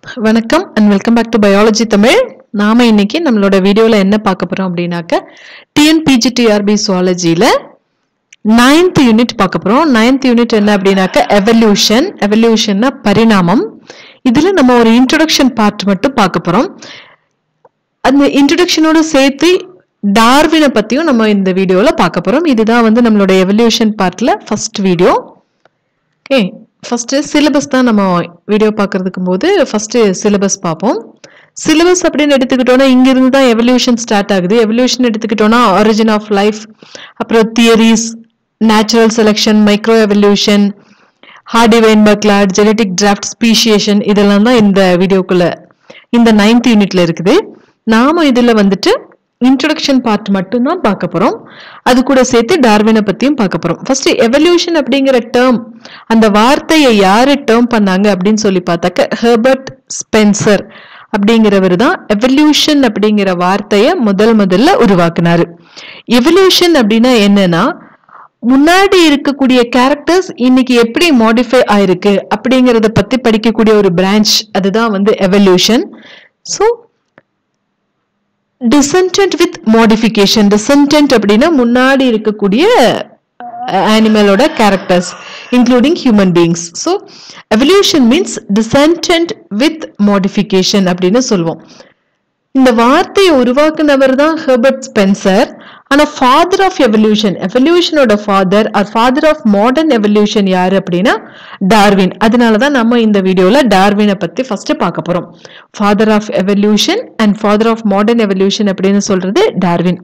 வணக்கம் and welcome back to biology Tamil நாம இன்னைக்கு நம்மளோட வீடியோல என்ன பார்க்க போறோம் அப்படின்னாக்க டிஎன்பிஜிடிஆர்பி சுவாலஜியில நைன்த் யூனிட் பார்க்க போறோம் நைன்த் யூனிட் என்ன அப்படின்னாக்க எவல்யூஷன் எவல்யூஷன்னா பரிணாமம் இதுல நம்ம ஒரு இன்ட்ரொடக்ஷன் பார்ட் மட்டும் பார்க்க போறோம் அந்த இன்ட்ரடக்ஷனோட சேர்த்து டார்வினை பத்தியும் நம்ம இந்த வீடியோல பார்க்க போறோம் இதுதான் வந்து நம்மளோட எவல்யூஷன் பார்ட்ல first video okay first syllabus தான் நம்ம வீடியோ பார்க்கறதுக்கு போது ஃபர்ஸ்ட் சிலபஸ் பார்ப்போம் சிலபஸ் அப்படின்னு எடுத்துக்கிட்டோம்னா இங்கிருந்து தான் எவல்யூஷன் ஸ்டார்ட் ஆகுது எவல்யூஷன் எடுத்துக்கிட்டோம்னா ஆரிஜின் ஆஃப் லைஃப் அப்புறம் theories natural selection micro evolution Hardy Weinberg law genetic drift speciation இதெல்லாம் தான் இந்த வீடியோக்குள்ள இந்த நைன்த் யூனிட்ல இருக்குது நாம இதுல வந்துட்டு இன்ட்ரடக்ஷன் பார்ட் மட்டும் தான் பார்க்க போறோம் அது கூட சேர்த்து டார்வினை பத்தியும் பார்க்க போறோம் ஃபர்ஸ்ட் எவல்யூஷன் அப்படிங்கிற டேர்ம் அந்த வார்த்தையை யாரு டேர்ம் பண்ணாங்க அப்படின்னு சொல்லி பார்த்தாக்க ஹெர்பர்ட் ஸ்பென்சர் அப்படிங்கிறவர் தான் எவல்யூஷன் அப்படிங்கிற வார்த்தையை முதல் முதல்ல உருவாக்குனாரு எவல்யூஷன் அப்படின்னா என்னன்னா முன்னாடி இருக்கக்கூடிய கேரக்டர்ஸ் இன்னைக்கு எப்படி மாடிஃபை ஆயிருக்கு அப்படிங்கறத பத்தி படிக்கக்கூடிய ஒரு பிரான்ச் அதுதான் வந்து evolution so descendant with modification descendant அப்படின்னா முன்னாடி இருக்கக்கூடிய அனிமலோட characters including human beings so evolution means descendant with modification அப்படின்னு சொல்லுவோம் இந்த வார்த்தையை உருவாக்குனவர் தான் ஹெர்பர்ட் ஸ்பென்சர் ஆனா ஃபாதர் ஆஃப் எவல்யூஷன் எவல்யூஷனோட father or father of modern evolution யாரு அப்படின்னா டார்வின் அதனாலதான் நம்ம இந்த வீடியோல டார்வினை பத்தி ஃபர்ஸ்ட் பார்க்க போறோம் father of evolution and father of modern evolution அப்படின்னு சொல்றது டார்வின்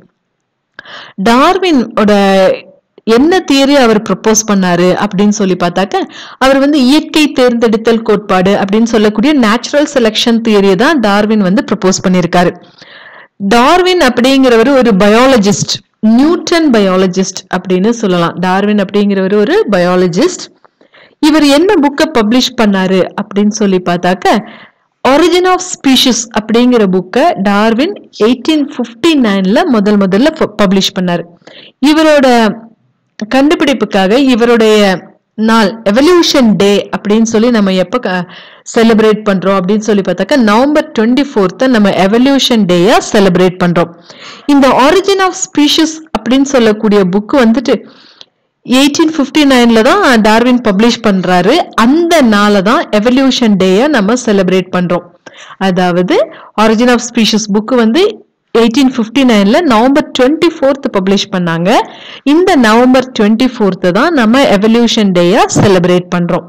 டார்வினோட என்ன தியரி அவர் ப்ரப்போஸ் பண்ணாரு அப்படின்னு சொல்லி பார்த்தாக்க அவர் வந்து இயற்கை தேர்ந்தெடுத்தல் கோட்பாடு அப்படின்னு சொல்லக்கூடிய நேச்சுரல் செலெக்ஷன் தியரியை தான் டார்வின் வந்து ப்ரப்போஸ் பண்ணியிருக்காரு டார்வின் அப்படிங்கிறவர் ஒரு பயாலஜிஸ்ட் நியூட்டன் பயாலஜிஸ்ட் அப்படின்னு சொல்லலாம் டார்வின் அப்படிங்கிறவர் ஒரு பயாலஜிஸ்ட் இவர் என்ன புக்கை பப்ளிஷ் பண்ணாரு அப்படின்னு சொல்லி பார்த்தாக்க ஒரிஜின் ஆஃப் ஸ்பீஷிஸ் அப்படிங்கிற புக்கை டார்வின் எயிட்டீன் ஃபிஃப்டி நைன்ல முதல் முதல்ல பப்ளிஷ் பண்ணாரு இவரோட கண்டுபிடிப்புக்காக இவருடைய நாள் எவல்யூஷன் டே அப்படின்னு சொல்லி நம்ம எப்போ செலிப்ரேட் பண்றோம் அப்படின்னு சொல்லி பார்த்தாக்கா நவம்பர் டுவெண்ட்டி ஃபோர்த்தை நம்ம எவல்யூஷன் டேயா செலிப்ரேட் பண்றோம் இந்த ஆரிஜின் ஆஃப் ஸ்பீஷிஸ் அப்படின்னு சொல்லக்கூடிய புக் வந்துட்டு எயிட்டீன் ஃபிஃப்டி நைன்ல தான் டார்வின் பப்ளிஷ் பண்றாரு அந்த நாளை தான் எவல்யூஷன் டேயை நம்ம செலிப்ரேட் பண்றோம் அதாவது ஆரிஜின் ஆஃப் ஸ்பீஷிஸ் புக் வந்து எயிட்டீன் ஃபிஃப்டி நைன்ல நவம்பர் டுவெண்ட்டி ஃபோர்த் பப்ளிஷ் பண்ணாங்க இந்த நவம்பர் டுவெண்ட்டி ஃபோர்த்து தான் நம்ம எவல்யூஷன் டேயா செலிப்ரேட் பண்றோம்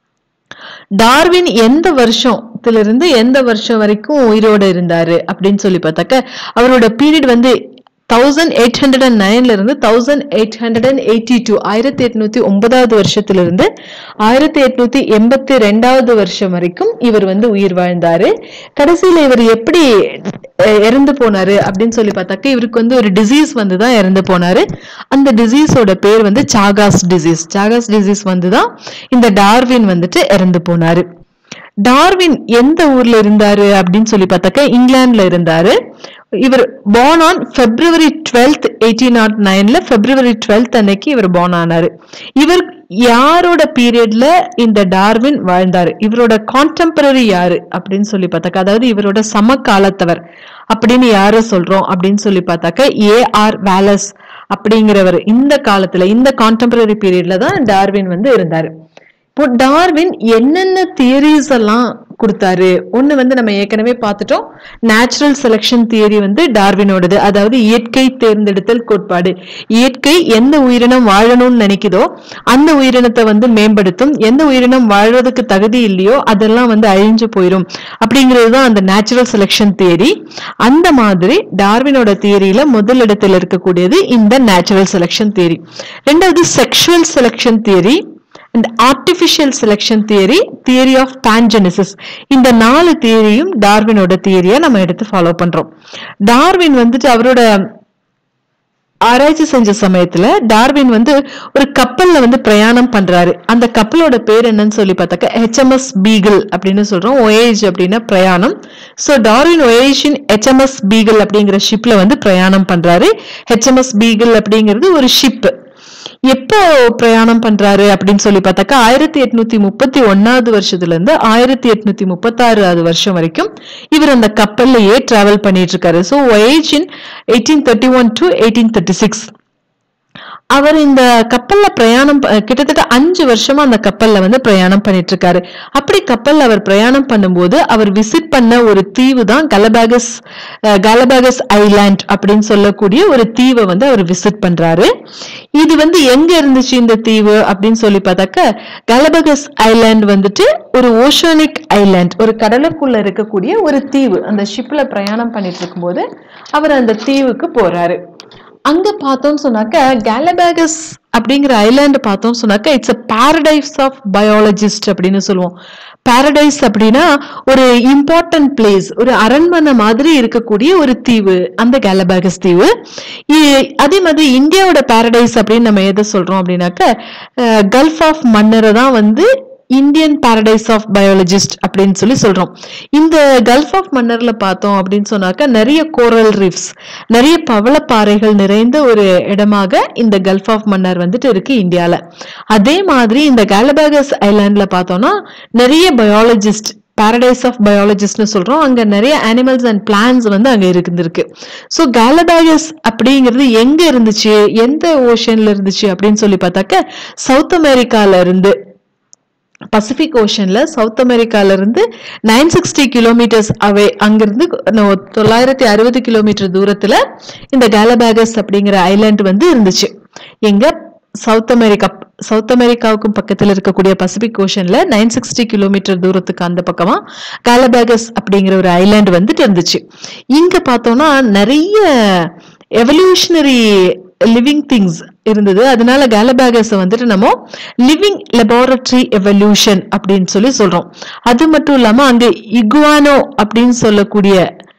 டார்வின் எந்த வருஷத்துல இருந்து எந்த வருஷம் வரைக்கும் உயிரோட இருந்தாரு அப்படின்னு சொல்லி பார்த்தாக்க அவரோட பீரியட் வந்து தௌசண்ட் எயிட் ஹண்ட்ரட் அண்ட் நைன்ல இருந்து thousand eight hundred and eighty two ஆயிரத்தி எட்நூத்தி ஒன்பதாவது வருஷத்துல இருந்து ஆயிரத்தி எட்நூத்தி எண்பத்தி ரெண்டாவது வருஷம் வரைக்கும் இவர் வந்து உயிர் வாழ்ந்தாரு கடைசியில இவர் எப்படி இறந்து போனாரு அப்படின்னு சொல்லி பார்த்தாக்க இவருக்கு வந்து ஒரு டிசீஸ் வந்து தான் இறந்து போனாரு அந்த டிசீஸோட பேர் வந்து சாகாஸ் டிசீஸ் சாகாஸ் டிசீஸ் வந்து தான் இந்த டார்வின் வந்துட்டு இறந்து போனாரு டார்வின் எந்த ஊர்ல இருந்தாரு அப்படின்னு சொல்லி பார்த்தாக்க இங்கிலாந்துல இருந்தாரு இவர் born on February twelfth eighteen naught நைன்ல பிப்ரவரி டுவெல்த் அன்னைக்கு இவர் பார்ன் ஆனாரு இவர் யாரோட பீரியட்ல இந்த டார்வின் வாழ்ந்தாரு இவரோட கான்டெம்பரரி யாரு அப்படின்னு சொல்லி பார்த்தாக்க அதாவது இவரோட சமகாலத்தவர் அப்படின்னு யார சொல்றோம் அப்படின்னு சொல்லி பார்த்தாக்க ஏ ஆர் வேலஸ் அப்படிங்கிறவர் இந்த காலத்துல இந்த கான்டெம்பரரி பீரியட்ல தான் டார்வின் வந்து இருந்தாரு இப்போ டார்வின் என்னென்ன தியரிஸ் எல்லாம் கொடுத்தாரு ஒண்ணு வந்து நம்ம ஏற்கனவே பார்த்துட்டோம் நேச்சுரல் செலெக்ஷன் தியரி வந்து டார்வினோடது அதாவது இயற்கை தேர்ந்தெடுத்தல் கோட்பாடு இயற்கை எந்த உயிரினம் வாழணும்னு நினைக்குதோ அந்த உயிரினத்தை வந்து மேம்படுத்தும் எந்த உயிரினம் வாழ்றதுக்கு தகுதி இல்லையோ அதெல்லாம் வந்து அழிஞ்சு போயிடும் அப்படிங்கிறது தான் அந்த நேச்சுரல் செலெக்ஷன் தியரி அந்த மாதிரி டார்வினோட தியரியில முதல் இடத்துல இருக்கக்கூடியது இந்த நேச்சுரல் செலெக்ஷன் தியரி ரெண்டாவது sexual selection theory and artificial selection theory theory of pangenesis இந்த நாலு தியரியும் டார்வினோட தியரியா நம்ம எடுத்து ஃபாலோ பண்றோம் டார்வின் வந்துட்டு அவரோட ஆராய்ச்சி செஞ்ச சமயத்துல டார்வின் வந்து ஒரு கப்பல்ல வந்து பிரயாணம் பண்றாரு அந்த கப்பலோட பேர் என்னன்னு சொல்லி பார்த்தாக்க ஹெச்எம்எஸ் பீகிள் அப்படின்னு சொல்றோம் ஒயேஜ் அப்படின்னா பிரயாணம் ஸோ டார்வின் ஒயேஜின் ஹெச்எம்எஸ் பீகிள் அப்படிங்கிற ஷிப்ல வந்து பிரயாணம் பண்றாரு ஹெச்எம்எஸ் பீகிள் அப்படிங்கிறது ஒரு ஷிப் எப்போ பிரயாணம் பண்றாரு அப்படின்னு சொல்லி பார்த்தாக்கா ஆயிரத்தி எட்நூத்தி முப்பத்தி ஒன்னாவது வருஷத்துல இருந்து ஆயிரத்தி எட்நூத்தி முப்பத்தாறாவது வருஷம் வரைக்கும் இவர் அந்த கப்பல்லையே டிராவல் பண்ணிட்டு இருக்காரு so voyage in eighteen thirty one to eighteen thirty six அவர் இந்த கப்பல்ல பிரயாணம் ப- கிட்டத்தட்ட அஞ்சு வருஷமா அந்த கப்பல்ல வந்து பிரயாணம் பண்ணிட்டு இருக்காரு அப்படி கப்பல்ல அவர் பிரயாணம் பண்ணும்போது அவர் விசிட் பண்ண ஒரு தீவு தான் கலபாகஸ் அஹ், கலபாகஸ் ஐலாண்ட் அப்படின்னு சொல்லக்கூடிய ஒரு தீவை வந்து அவர் விசிட் பண்றாரு இது வந்து எங்க இருந்துச்சு இந்த தீவு அப்படின்னு சொல்லி பார்த்தாக்க கலபகஸ் ஐலாண்ட் வந்துட்டு ஒரு ஓஷனிக் ஐலாண்ட் ஒரு கடலுக்குள்ள இருக்கக்கூடிய ஒரு தீவு அந்த ஷிப்ல பிரயாணம் பண்ணிட்டு இருக்கும்போது அவர் அந்த தீவுக்கு போறாரு அங்க பார்த்தோம்னு சொன்னாக்க கேலபேகஸ் அப்படிங்கிற ஐலாண்ட் பார்த்தோம் சொன்னாக்க it's a paradise of biologist அப்படின்னு சொல்லுவோம் பாரடைஸ் அப்படின்னா ஒரு இம்பார்ட்டன்ட் பிளேஸ் ஒரு அரண்மனை மாதிரி இருக்கக்கூடிய ஒரு தீவு அந்த கேலபேகஸ் தீவு இ- அதே மாதிரி இந்தியாவோட பாரடைஸ் அப்படின்னு நம்ம எதை சொல்றோம் அப்படின்னாக்க கல்ஃப் ஆஃப் மன்னரை தான் வந்து இந்தியன் பாரடைஸ் ஆஃப் பயாலஜிஸ்ட் அப்படின்னு சொல்லி சொல்றோம் இந்த கல்ஃப் ஆஃப் மன்னர்ல பார்த்தோம் அப்படின்னு சொன்னாக்க நிறைய கோரல் ரீஃப்ஸ் நிறைய பவளப்பாறைகள் நிறைந்த ஒரு இடமாக இந்த கல்ஃப் ஆஃப் மன்னர் வந்துட்டு இருக்கு இந்தியால அதே மாதிரி இந்த கேலபேகஸ் ஐலாண்ட்ல பார்த்தோம்னா நிறைய பயாலஜிஸ்ட் பாரடைஸ் ஆஃப் பயாலஜிஸ்ட்னு சொல்றோம் அங்க நிறைய அனிமல்ஸ் அண்ட் பிளான்ஸ் வந்து அங்க இருந்திருக்கு ஸோ கேலபேகஸ் அப்படிங்கிறது எங்க இருந்துச்சு எந்த ஓஷன்ல இருந்துச்சு அப்படின்னு சொல்லி பார்த்தாக்க சவுத் அமெரிக்கால இருந்து பசிபிக் ஓஷன்ல சவுத் அமெரிக்கால இருந்து நைன் சிக்ஸ்டி கிலோமீட்டர்ஸ் அவே அங்கிருந்து நோ- தொள்ளாயிரத்தி அறுபது கிலோமீட்டர் தூரத்துல இந்த கேலபேகஸ் அப்படிங்கிற ஐலாண்ட் வந்து இருந்துச்சு எங்க சவுத் அமெரிக்கா சவுத் அமெரிக்காவுக்கும் பக்கத்துல இருக்கக்கூடிய பசிபிக் ஓஷன்ல நைன் சிக்ஸ்டி கிலோமீட்டர் தூரத்துக்கு அந்த பக்கமா கேலபேகஸ் அப்படிங்கிற ஒரு ஐலாண்ட் வந்துட்டு இருந்துச்சு இங்க பார்த்தோம்னா நிறைய எவல்யூஷனரி லிவிங் திங்ஸ் இருந்தது அதனால கேலபேகஸ் வந்துட்டு நம்ம லிவிங் லெபார்டரி எவல்யூஷன் அப்படின்னு சொல்லி சொல்றோம் அது மட்டும் இல்லாம அங்க இகுவானோ அப்படின்னு சொல்லக்கூடிய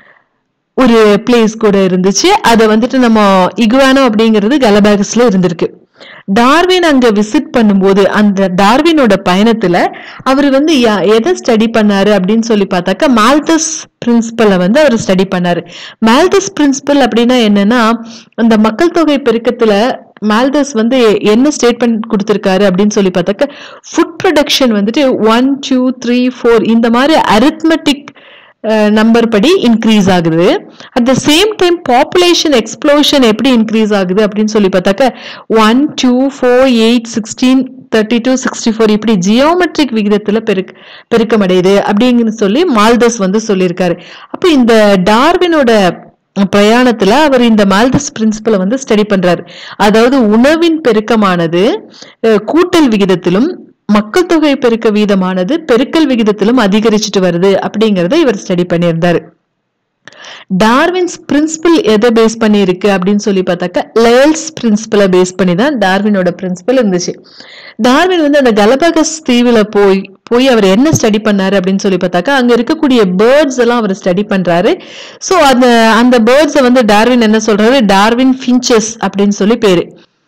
ஒரு பிளேஸ் கூட இருந்துச்சு அதை வந்துட்டு நம்ம இகுவானோ அப்படிங்கிறது கலபாகஸ்ல இருந்திருக்கு டார்வின் அங்க விசிட் பண்ணும்போது அந்த டார்வினோட பயணத்துல அவர் வந்து யா- எதை ஸ்டடி பண்ணாரு அப்படின்னு சொல்லி பார்த்தாக்கா மால்தஸ் பிரின்சிபலை வந்து அவர் ஸ்டடி பண்ணாரு மால்தஸ் பிரின்சிபல் அப்படின்னா என்னன்னா அந்த மக்கள் தொகை பெருக்கத்துல மால்தஸ் வந்து என்ன ஸ்டேட்மெண்ட் கொடுத்திருக்காரு அப்படின்னு சொல்லி பார்த்தாக்க ஃபுட் ப்ரொடக்ஷன் வந்துட்டு ஒன் டூ த்ரீ ஃபோர் இந்த மாதிரி அரித்மெட்டிக் நம்பர் படி இன்க்ரீஸ் ஆகுது at the same time population explosion எப்படி இன்க்ரீஸ் ஆகுது அப்படின்னு சொல்லி பார்த்தாக்க one two four eight sixteen thirty two sixty four இப்படி ஜியோமெட்ரிக் விகிதத்துல பெருக் பெருக்கமடையுது அப்படிங்கன்னு சொல்லி மால்தஸ் வந்து சொல்லியிருக்காரு அப்போ இந்த டார்வினோட பிரயாணத்துல அவர் இந்த மால்தஸ் பிரின்சிபலை வந்து ஸ்டடி பண்றாரு அதாவது உணவின் பெருக்கமானது அஹ், கூட்டல் விகிதத்திலும் மக்கள் தொகை பெருக்க வீதமானது பெருக்கல் விகிதத்திலும் அதிகரிச்சுட்டு வருது அப்படிங்கறத இவர் ஸ்டடி பண்ணியிருந்தாரு டார்வின்ஸ் பிரின்சிபல் எதை பேஸ் பண்ணி இருக்கு அப்படின்னு சொல்லி பார்த்தாக்க லேல்ஸ் பிரின்சிபலை பேஸ் பண்ணி தான் டார்வினோட பிரின்சிபல் இருந்துச்சு டார்வின் வந்து அந்த கலபகஸ் தீவுல போய் போய் அவர் என்ன ஸ்டடி பண்ணாரு அப்படின்னு சொல்லி பார்த்தாக்கா அங்க இருக்கக்கூடிய பேர்ட்ஸ் எல்லாம் அவர் ஸ்டடி பண்றாரு சோ அந்த அந்த பேர்ட்ஸை வந்து டார்வின் என்ன சொல்றாரு டார்வின் ஃபின்ச்சஸ் அப்படின்னு சொல்லி பேரு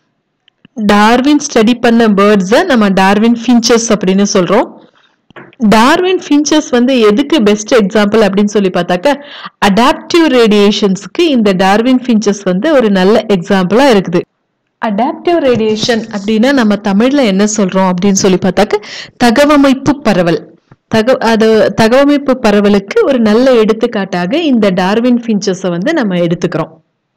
டார்வின் ஸ்டடி பண்ண பேர்ட்ஸை நம்ம டார்வின் ஃபின்ச்சஸ் அப்படின்னு சொல்றோம் டார்வின் ஃபின்ச்சஸ் வந்து எதுக்கு பெஸ்ட் எக்ஸாம்பிள் அப்படின்னு சொல்லி பார்த்தாக்க அடாப்டிவ் ரேடியேஷன்ஸ்க்கு இந்த டார்வின் ஃபின்ச்சஸ் வந்து ஒரு நல்ல எக்ஸாம்பிளா இருக்குது அடாப்டிவ் ரேடியேஷன் அப்படின்னா நம்ம தமிழ்ல என்ன சொல்றோம் அப்படின்னு சொல்லி பார்த்தாக்க தகவமைப்பு பரவல் தக அது தகவமைப்பு பரவலுக்கு ஒரு நல்ல எடுத்துக்காட்டாக இந்த டார்வின் ஃபின்ச்சஸை வந்து நம்ம எடுத்துக்கிறோம்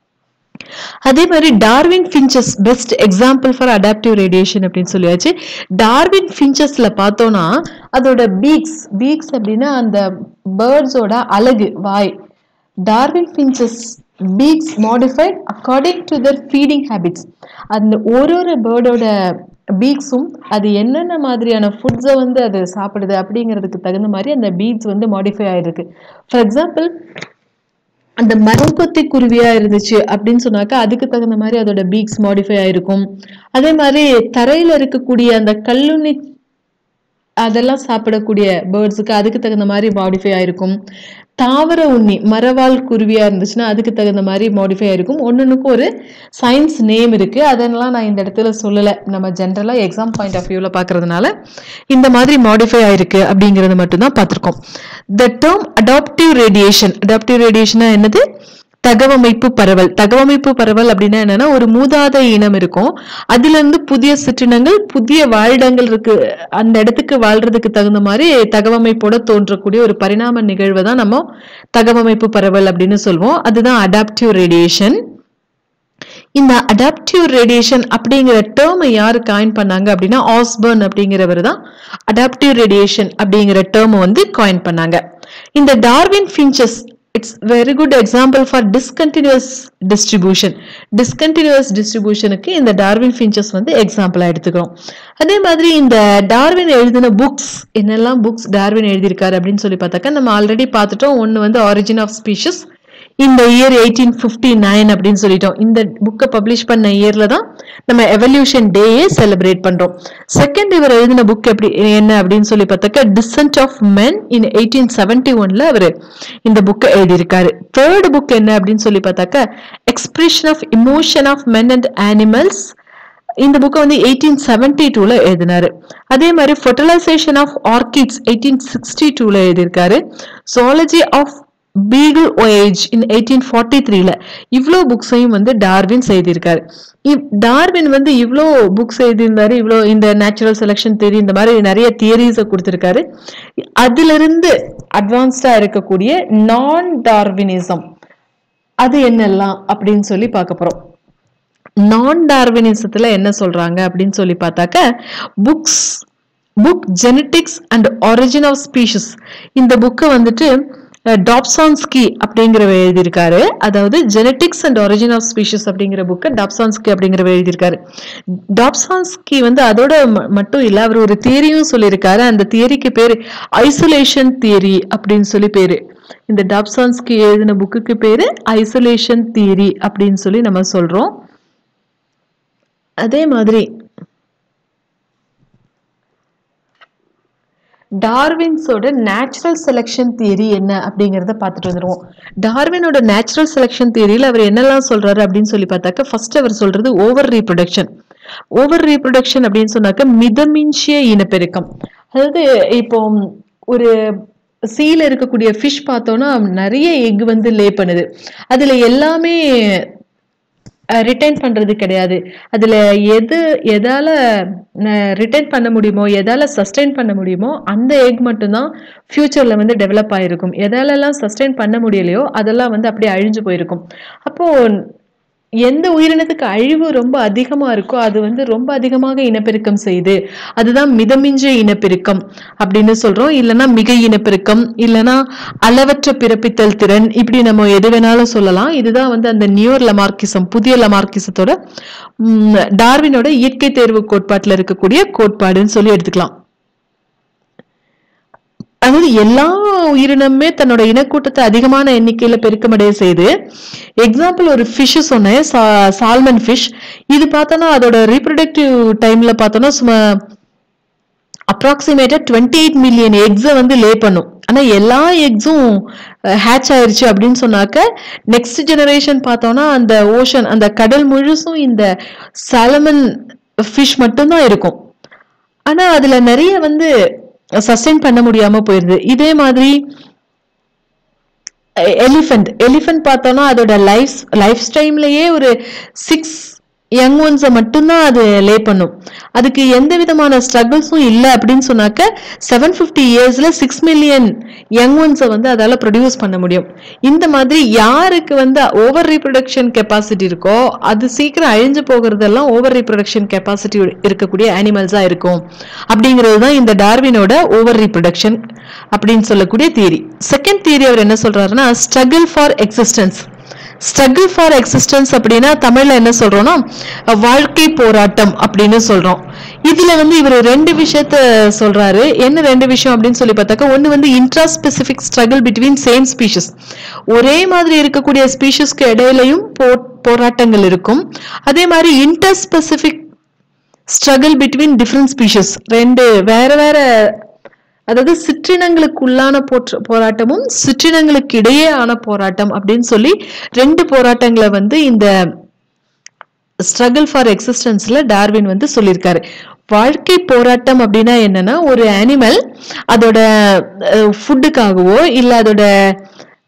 அதே மாதிரி Darwin finches best example for adaptive radiation அப்படின்னு சொல்லியாச்சு டார்வின் ஃபின்ச்சஸ்ல பார்த்தோம்னா அதோட பீக்ஸ் பீக்ஸ் அப்படின்னா அந்த பேர்ட்ஸோட அழகு வாய் Darwin finches beaks modified according to their feeding habits அந்த ஒரு ஒரு பேர்டோட பீக்ஸும் அது என்னென்ன மாதிரியான ஃபுட்ஸை வந்து அது சாப்பிடுது அப்படிங்கிறதுக்கு தகுந்த மாதிரி அந்த பீக்ஸ் வந்து மாடிஃபை ஆயிருக்கு ஃபார் எக்ஸாம்பிள் அந்த மரங்கொத்தி குருவியா இருந்துச்சு அப்படின்னு சொன்னாக்கா அதுக்கு தகுந்த மாதிரி அதோட பீக்ஸ் மாடிஃபை ஆயிருக்கும் அதே மாதிரி தரையில இருக்கக்கூடிய அந்த கல்லுண்ணி அதெல்லாம் சாப்பிடக்கூடிய பேர்ட்ஸுக்கு அதுக்கு தகுந்த மாதிரி மாடிஃபை ஆயிருக்கும் தாவர உண்ணி மரவால் குருவியா இருந்துச்சுன்னா அதுக்கு தகுந்த மாதிரி மாடிஃபை ஆயிருக்கும் ஒன்னொன்னுக்கும் ஒரு சயின்ஸ் நேம் இருக்கு அதெல்லாம் நான் இந்த இடத்துல சொல்லலை நம்ம ஜென்ரலா எக்ஸாம் பாயிண்ட் ஆஃப் வியூல பாக்குறதுனால இந்த மாதிரி மாடிஃபை ஆயிருக்கு அப்படிங்கறது மட்டும்தான் பார்த்திருக்கோம் the term adaptive radiation adaptive ரேடியேஷனா என்னது தகவமைப்பு பரவல் தகவமைப்பு பரவல் அப்படின்னா என்னன்னா ஒரு மூதாதை இனம் இருக்கும் அதுல இருந்து புதிய சிற்றினங்கள் புதிய வாழிடங்கள் இருக்கு அந்த இடத்துக்கு வாழ்றதுக்கு தகுந்த மாதிரி தகவமைப்போட தோன்றக்கூடிய ஒரு பரிணாம நிகழ்வை தான் நம்ம தகவமைப்பு பரவல் அப்படின்னு சொல்லுவோம் அதுதான் அடாப்டிவ் ரேடியேஷன் இந்த அடாப்டிவ் ரேடியேஷன் அப்படிங்கிற டேர்மை யாரு காயின் பண்ணாங்க அப்படின்னா ஆஸ்பர்ன் அப்படிங்கிறவர் தான் அடாப்டிவ் ரேடியேஷன் அப்படிங்கிற டேர்மை வந்து காயின் பண்ணாங்க இந்த Darwin finches it's very good example for discontinuous distribution discontinuous டிஸ்ட்ரிபியூஷனுக்கு இந்த டார்வின் ஃபின்ச்சஸ் வந்து எக்ஸாம்பிளா எடுத்துக்கிறோம் அதே மாதிரி இந்த டார்வின் எழுதின புக்ஸ் என்னெல்லாம் புக்ஸ் டார்வின் எழுதியிருக்காரு அப்படின்னு சொல்லி பார்த்தாக்கா நம்ம ஆல்ரெடி பார்த்துட்டோம் ஒன்று வந்து ஆரிஜின் ஆஃப் ஸ்பீஷஸ் இந்த இயர் எயிட்டீன் ஃபிஃப்டி நைன் அப்படின்னு சொல்லிட்டோம் இந்த புக்கை பப்ளிஷ் பண்ண இயர்ல தான் நம்ம எவல்யூஷன் டேயே செலிப்ரேட் பண்றோம் செகண்ட் இவர் எழுதின புக் எப்படி என்ன அப்படின்னு சொல்லி பார்த்தாக்கா descent of men in eighteen seventy ஒன்ல அவர் இந்த புக்கை எழுதியிருக்காரு தேர்ட் புக் என்ன அப்படின்னு சொல்லி பார்த்தாக்கா expression of emotion of men and animals இந்த புக்கை வந்து எயிட்டீன் செவன்டி டூல எழுதினாரு அதே மாதிரி fertilization of orchids eighteen sixty டூல எழுதியிருக்காரு zoology of Beagle voyage in eighteen forty த்ரீல இவ்வளோ புக்ஸையும் வந்து டார்வின் செய்திருக்காரு இவ்- டார்வின் வந்து இவ்வளோ புக்ஸ் எழுதியிருந்தாரு இவ்வளோ இந்த நேச்சுரல் செலெக்ஷன் தியரி இந்த மாதிரி நிறைய தியரிஸை கொடுத்திருக்காரு அதிலிருந்து அட்வான்ஸ்டா இருக்கக்கூடிய நான் டார்வினிசம் அது என்னெல்லாம் அப்படின்னு சொல்லி பார்க்க போறோம் நான் டார்வினிசத்துல என்ன சொல்றாங்க அப்படின்னு சொல்லி பார்த்தாக்க books book genetics and origin of species இந்த புக்கை வந்துட்டு டாப்சான்ஸ்கி அப்படிங்கிறவர் எழுதியிருக்காரு அதாவது genetics and origin of species அப்படிங்கிற புக்கை டாப்சான்ஸ்கி அப்படிங்கிறவர் எழுதியிருக்காரு டாப்சான்ஸ்கி வந்து அதோட ம- மட்டும் இல்ல அவர் ஒரு தியரியும் சொல்லியிருக்காரு அந்த தியரிக்கு பேரு ஐசோலேஷன் தியரி அப்படின்னு சொல்லி பேரு இந்த டாப்சான்ஸ்கி எழுதின புக்குக்கு பேரு ஐசோலேஷன் தியரி அப்படின்னு சொல்லி நம்ம சொல்றோம் அதே மாதிரி டார்வின்ஸோட நேச்சுரல் செலெக்ஷன் தியரி என்ன அப்படிங்கறத பார்த்துட்டு வந்துருவோம் டார்வினோட நேச்சுரல் செலெக்ஷன் தியரியில அவர் என்னெல்லாம் சொல்றாரு அப்படின்னு சொல்லி பார்த்தாக்க ஃபர்ஸ்ட் அவர் சொல்றது ஓவர் ரீப்ரொடக்ஷன் ஓவர் ரீப்ரொடக்ஷன் அப்படின்னு சொன்னாக்க மிதமிஞ்சிய இனப்பெருக்கம் அதாவது இப்போ ஒரு சீல இருக்கக்கூடிய ஃபிஷ் பார்த்தோம்னா நிறைய எக் வந்து லே பண்ணுது அதுல எல்லாமே ரிட்டைன் பண்றது கிடையாது அதுல எது எதால ரிட்டைன் பண்ண முடியுமோ எதால சஸ்டெயின் பண்ண முடியுமோ அந்த எக் மட்டும்தான் ஃபியூச்சர்ல வந்து டெவலப் ஆயிருக்கும் எதாலெல்லாம் சஸ்டெயின் பண்ண முடியலையோ அதெல்லாம் வந்து அப்படியே அழிஞ்சு போயிருக்கும் அப்போ எந்த உயிரினத்துக்கு அழிவு ரொம்ப அதிகமா இருக்கோ அது வந்து ரொம்ப அதிகமாக இனப்பெருக்கம் செய்யுது அதுதான் மிதமிஞ்சிய இனப்பெருக்கம் அப்படின்னு சொல்றோம் இல்லைன்னா மிகை இனப்பெருக்கம் இல்லைன்னா அளவற்ற பிறப்பித்தல் திறன் இப்படி நம்ம எது வேணாலும் சொல்லலாம் இதுதான் வந்து அந்த நியூர் லமார்க்கிசம் புதிய லமார்க்கிசத்தோட ம், டார்வினோட இயற்கை தேர்வு கோட்பாட்டுல இருக்கக்கூடிய கோட்பாடுன்னு சொல்லி எடுத்துக்கலாம் அதாவது எல்லா உயிரினமுமே தன்னோட இனக்கூட்டத்தை அதிகமான எண்ணிக்கையில பெருக்கமடைய செய்து எக்ஸாம்பிள் ஒரு ஃபிஷ் சொன்னேன் சால்மன் ஃபிஷ் இது பார்த்தோன்னா அதோட ரீப்ரொடக்டிவ் டைம்ல பார்த்தோன்னா சும்மா அப்ராக்சிமேட்டா டுவெண்ட்டி எயிட் மில்லியன் எக்ஸை வந்து லே பண்ணும் ஆனா எல்லா எக்ஸும் ஹேட்ச் ஆயிருச்சு அப்படின்னு சொன்னாக்க நெக்ஸ்ட் ஜெனரேஷன் பார்த்தோம்னா அந்த ஓஷன் அந்த கடல் முழுசும் இந்த சாலமன் ஃபிஷ் மட்டும்தான் இருக்கும் ஆனா அதுல நிறைய வந்து சஸ்டெயின் பண்ண முடியாம போயிருது இதே மாதிரி எலிஃபென்ட் எலிஃபென்ட் பார்த்தோம்னா அதோட லைஃப் லைஃப் டைம்லயே ஒரு சிக்ஸ் யங் ஒன்ஸை மட்டும்தான் அது லே பண்ணும் அதுக்கு எந்த விதமான ஸ்ட்ரகிள்ஸும் இல்லை அப்படின்னு சொன்னாக்க செவன் ஃபிஃப்டி இயர்ஸ்ல சிக்ஸ் மில்லியன் யங் ஒன்ஸை வந்து அதால ப்ரொடியூஸ் பண்ண முடியும் இந்த மாதிரி யாருக்கு வந்து ஓவர் ரீப்ரொடக்ஷன் கெப்பாசிட்டி இருக்கோ அது சீக்கிரம் அழிஞ்சு போகிறதெல்லாம் ஓவர் ரீப்ரொடக்ஷன் கெப்பாசிட்டி இருக்கக்கூடிய அனிமல்ஸா இருக்கும் அப்படிங்கிறது தான் இந்த டார்வினோட ஓவர் ரீப்ரொடக்ஷன் அப்படின்னு சொல்லக்கூடிய தியரி செகண்ட் தியரி அவர் என்ன சொல்றாருன்னா struggle for existence struggle for existence அப்படின்னா தமிழ்ல என்ன சொல்றோம்னா அஹ், வாழ்க்கை போராட்டம் அப்படின்னு சொல்றோம் இதுல வந்து இவர் ரெண்டு விஷயத்த சொல்றாரு என்ன ரெண்டு விஷயம் அப்படின்னு சொல்லி பார்த்தாக்கா ஒன்னு வந்து intra specific struggle between same species ஒரே மாதிரி இருக்கக்கூடிய ஸ்பீஷஸ்க்கு இடையிலையும் போ- போராட்டங்கள் இருக்கும் அதே மாதிரி inter specific struggle between different species ரெண்டு வேற வேற அதாவது சிற்றினங்களுக்குள்ளான போற்ற போராட்டமும் சிற்றினங்களுக்கு இடையே ஆன போராட்டம் அப்படின்னு சொல்லி ரெண்டு போராட்டங்களை வந்து இந்த ஸ்ட்ரகிள் ஃபார் எக்ஸிஸ்டன்ஸ்ல டார்வின் வந்து சொல்லியிருக்காரு வாழ்க்கை போராட்டம் அப்படின்னா என்னன்னா ஒரு அனிமல் அதோட ஃபுட்டுக்காகவோ இல்ல அதோட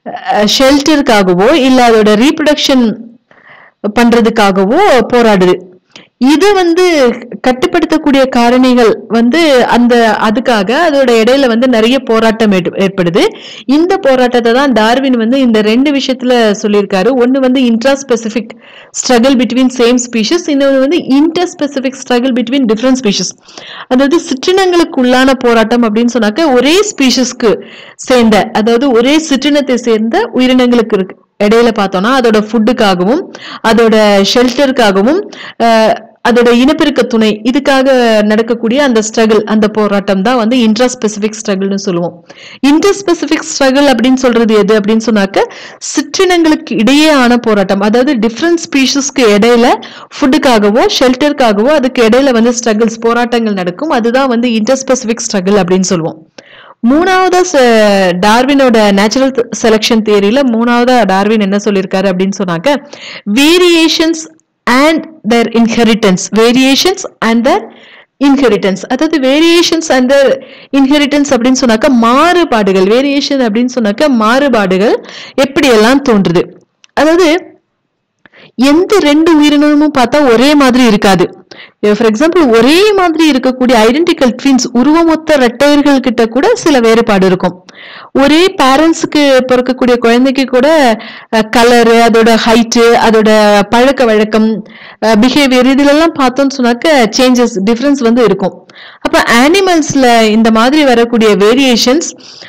ஷெல்டருக்காகவோ இல்ல அதோட ரீப்ரொடக்ஷன் பண்றதுக்காகவோ போராடுது இது வந்து கட்டுப்படுத்தக்கூடிய காரணிகள் வந்து அந்த அதுக்காக அதோட இடையில வந்து நிறைய போராட்டம் ஏற்ப- ஏற்படுது இந்த போராட்டத்தை தான் டார்வின் வந்து இந்த ரெண்டு விஷயத்துல சொல்லியிருக்காரு ஒன்னு வந்து intra specific struggle between same species இன்னொன்று வந்து inter specific struggle between different species அதாவது சிற்றினங்களுக்கு உள்ளான போராட்டம் அப்படின்னு சொன்னாக்க ஒரே ஸ்பீஷஸ்க்கு சேர்ந்த அதாவது ஒரே சிற்றினத்தை சேர்ந்த உயிரினங்களுக்கு இருக்கு இடையில பார்த்தோம்னா அதோட ஃபுட்டுக்காகவும் அதோட ஷெல்டருக்காகவும் அதோட இனப்பெருக்க துணை இதுக்காக நடக்கக்கூடிய அந்த ஸ்ட்ரகிள் அந்த போராட்டம் தான் வந்து இன்ட்ரா ஸ்பெசிபிக் ஸ்ட்ரகிள்னு சொல்லுவோம் இன்டர் ஸ்பெசிபிக் ஸ்ட்ரகிள் அப்படின்னு சொல்றது எது அப்படின்னு சொன்னாக்க சிற்றினங்களுக்கு இடையே ஆன போராட்டம் அதாவது டிஃப்ரெண்ட் ஸ்பீஷஸ்க்கு இடையில ஃபுட்டுக்காகவோ ஷெல்டருக்காகவோ அதுக்கு இடையில வந்து ஸ்ட்ரகிள்ஸ் போராட்டங்கள் நடக்கும் அதுதான் வந்து இன்டர் ஸ்பெசிபிக் ஸ்ட்ரகிள் அப்படின்னு சொல்லுவோம் மூணாவதா ச- டார்வினோட நேச்சுரல் செலெக்ஷன் தியரியில மூணாவதா டார்வின் என்ன சொல்லியிருக்காரு அப்படின்னு சொன்னாக்க variations and their inheritance variations and their inheritance அதாவது வேரியேஷன்ஸ் அண்ட் இன்ஹெரிட்டன்ஸ் அப்படின்னு சொன்னாக்க மாறுபாடுகள் வேரியேஷன் அப்படின்னு சொன்னாக்க மாறுபாடுகள் எப்படியெல்லாம் தோன்றுது அதாவது எந்த ரெண்டு உயிரினமும் பார்த்தா ஒரே மாதிரி இருக்காது ஃபார் எக்ஸாம்பிள் ஒரே மாதிரி இருக்கக்கூடிய ஐடென்டிக்கல் ட்வின்ஸ் உருவமொத்த ரெட்டையர்கள் கிட்ட கூட சில வேறுபாடு இருக்கும் ஒரே பேரண்ட்ஸுக்கு பிறக்கக்கூடிய குழந்தைக்கு கூட கலரு அதோட ஹைட்டு அதோட பழக்க வழக்கம் பிஹேவியர் இதுலெல்லாம் பார்த்தோம்னு சொன்னாக்க சேஞ்சஸ் டிஃப்ரென்ஸ் வந்து இருக்கும் அப்ப அனிமல்ஸ்ல இந்த மாதிரி வரக்கூடிய வேரியேஷன்ஸ்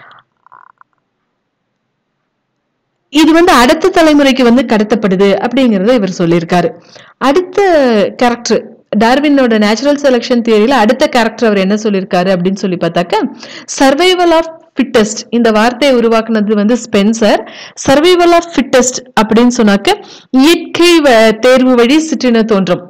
இது வந்து அடுத்த தலைமுறைக்கு வந்து கடத்தப்படுது அப்படிங்கறத இவர் சொல்லியிருக்காரு அடுத்த கேரக்டர் டார்வினோட நேச்சுரல் செலெக்ஷன் தியரியில அடுத்த கேரக்டர் அவர் என்ன சொல்லியிருக்காரு அப்படின்னு சொல்லி பார்த்தாக்க சர்வைவல் ஆஃப் ஃபிட்டஸ்ட் இந்த வார்த்தையை உருவாக்குனது வந்து ஸ்பென்சர் சர்வைவல் ஆஃப் ஃபிட்டஸ்ட் அப்படின்னு சொன்னாக்க இயற்கை வ- தேர்வு வழி சிற்றின தோன்றும்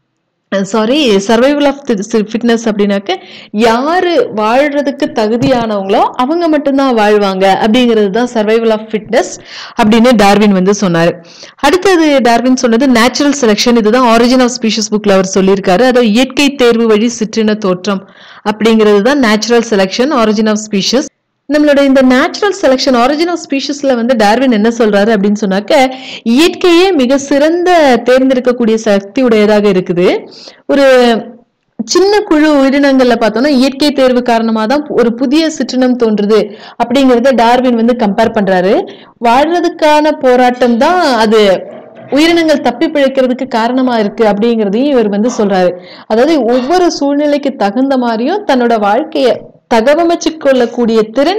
சாரி சர்வைவல் ஆஃப் ஃபிட்னஸ் அப்படின்னாக்க யாரு வாழ்றதுக்கு தகுதியானவங்களோ அவங்க மட்டும்தான் வாழ்வாங்க அப்படிங்கிறது தான் சர்வைவல் ஆஃப் ஃபிட்னஸ் அப்படின்னு டார்வின் வந்து சொன்னாரு அடுத்தது டார்வின் சொன்னது நேச்சுரல் செலெக்ஷன் இதுதான் ஆரிஜின் ஆஃப் ஸ்பீஷஸ் புக்ல அவர் சொல்லியிருக்காரு அதாவது இயற்கை தேர்வு வழி சிற்றின தோற்றம் அப்படிங்கிறது தான் natural selection origin of species நம்மளோட இந்த நேச்சுரல் செலெக்ஷன் ஆரிஜின் ஆஃப் ஸ்பீஷஸ்ல வந்து டார்வின் என்ன சொல்றாரு அப்படின்னு சொன்னாக்க இயற்கையே மிக சிறந்த தேர்ந்தெடுக்கக்கூடிய சக்தி உடையதாக இருக்குது ஒரு சின்ன குழு உயிரினங்கள்ல பார்த்தோம்னா இயற்கை தேர்வு காரணமா தான் ஒரு புதிய சிற்றினம் தோன்றுது அப்படிங்கறத டார்வின் வந்து கம்பேர் பண்றாரு வாழ்றதுக்கான போராட்டம் தான் அது உயிரினங்கள் தப்பி பிழைக்கிறதுக்கு காரணமா இருக்கு அப்படிங்கிறதையும் இவர் வந்து சொல்றாரு அதாவது ஒவ்வொரு சூழ்நிலைக்கு தகுந்த மாதிரியும் தன்னோட வாழ்க்கைய தகவமைச்சு கொள்ளக்கூடிய திறன்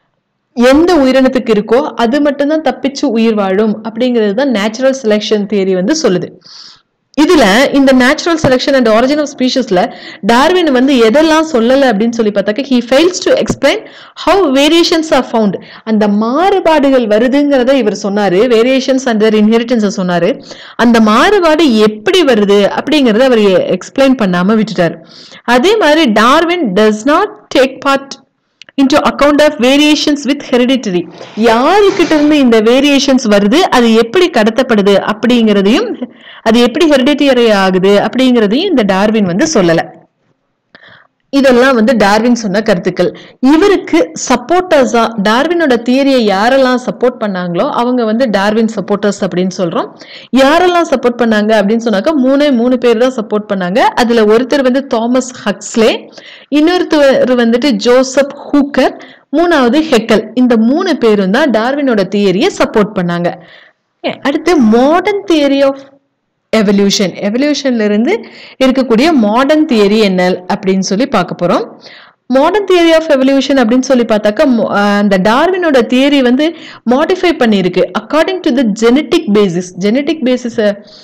எந்த உயிரினத்துக்கு இருக்கோ அது மட்டும்தான் தப்பிச்சு உயிர் வாழும் அப்படிங்கிறது தான் நேச்சுரல் செலெக்ஷன் தியரி வந்து சொல்லுது இதுல இந்த natural selection and origin of ஸ்பீஷஸ்ல டார்வின் வந்து எதெல்லாம் சொல்லல அப்படின்னு சொல்லி பார்த்தாக்க he fails to explain how variations are found அந்த மாறுபாடுகள் வருதுங்கிறத இவர் சொன்னாரு வேரியேஷன்ஸ் அண்ட் இன்ஹெரிட்டன்ஸ் சொன்னாரு அந்த மாறுபாடு எப்படி வருது அப்படிங்கறத அவர் எக்ஸ்பிளைன் பண்ணாம விட்டுட்டாரு அதே மாதிரி Darwin does not take part into account of variations with hereditary யாருக்கிட்ட இருந்து இந்த வேரியேஷன்ஸ் வருது அது எப்படி கடத்தப்படுது அப்படிங்கிறதையும் அது எப்படி ஹெரிடிட்டரி ஆகுது அப்படிங்கிறதையும் இந்த டார்வின் வந்து சொல்லல இதெல்லாம் வந்து டார்வின் சொன்ன கருத்துக்கள் இவருக்கு சப்போர்ட்டர்ஸா டார்வினோட தியரியை யாரெல்லாம் சப்போர்ட் பண்ணாங்களோ அவங்க வந்து டார்வின் சப்போர்ட்டர்ஸ் அப்படின்னு சொல்றோம் யாரெல்லாம் சப்போர்ட் பண்ணாங்க அப்படின்னு சொன்னாக்க மூணே மூணு பேர் தான் சப்போர்ட் பண்ணாங்க அதுல ஒருத்தர் வந்து தாமஸ் ஹக்ஸ்லே இன்னொருத்தர் வந்துட்டு ஜோசப் ஹூக்கர் மூணாவது ஹெக்கல் இந்த மூணு பேரும் தான் டார்வினோட தியரியை சப்போர்ட் பண்ணாங்க அடுத்து மாடர்ன் தியரி ஆஃப் எவல்யூஷன் எவல்யூஷன்ல இருந்து இருக்கக்கூடிய மாடர்ன் தியரி என்ன அப்படின்னு சொல்லி பார்க்க போறோம் மாடர்ன் தியரி ஆஃப் எவல்யூஷன் அப்படின்னு சொல்லி பார்த்தாக்கா மோ- அஹ் அந்த டார்வினோட தியரி வந்து மாடிஃபை பண்ணியிருக்கு according to the genetic basis genetic basis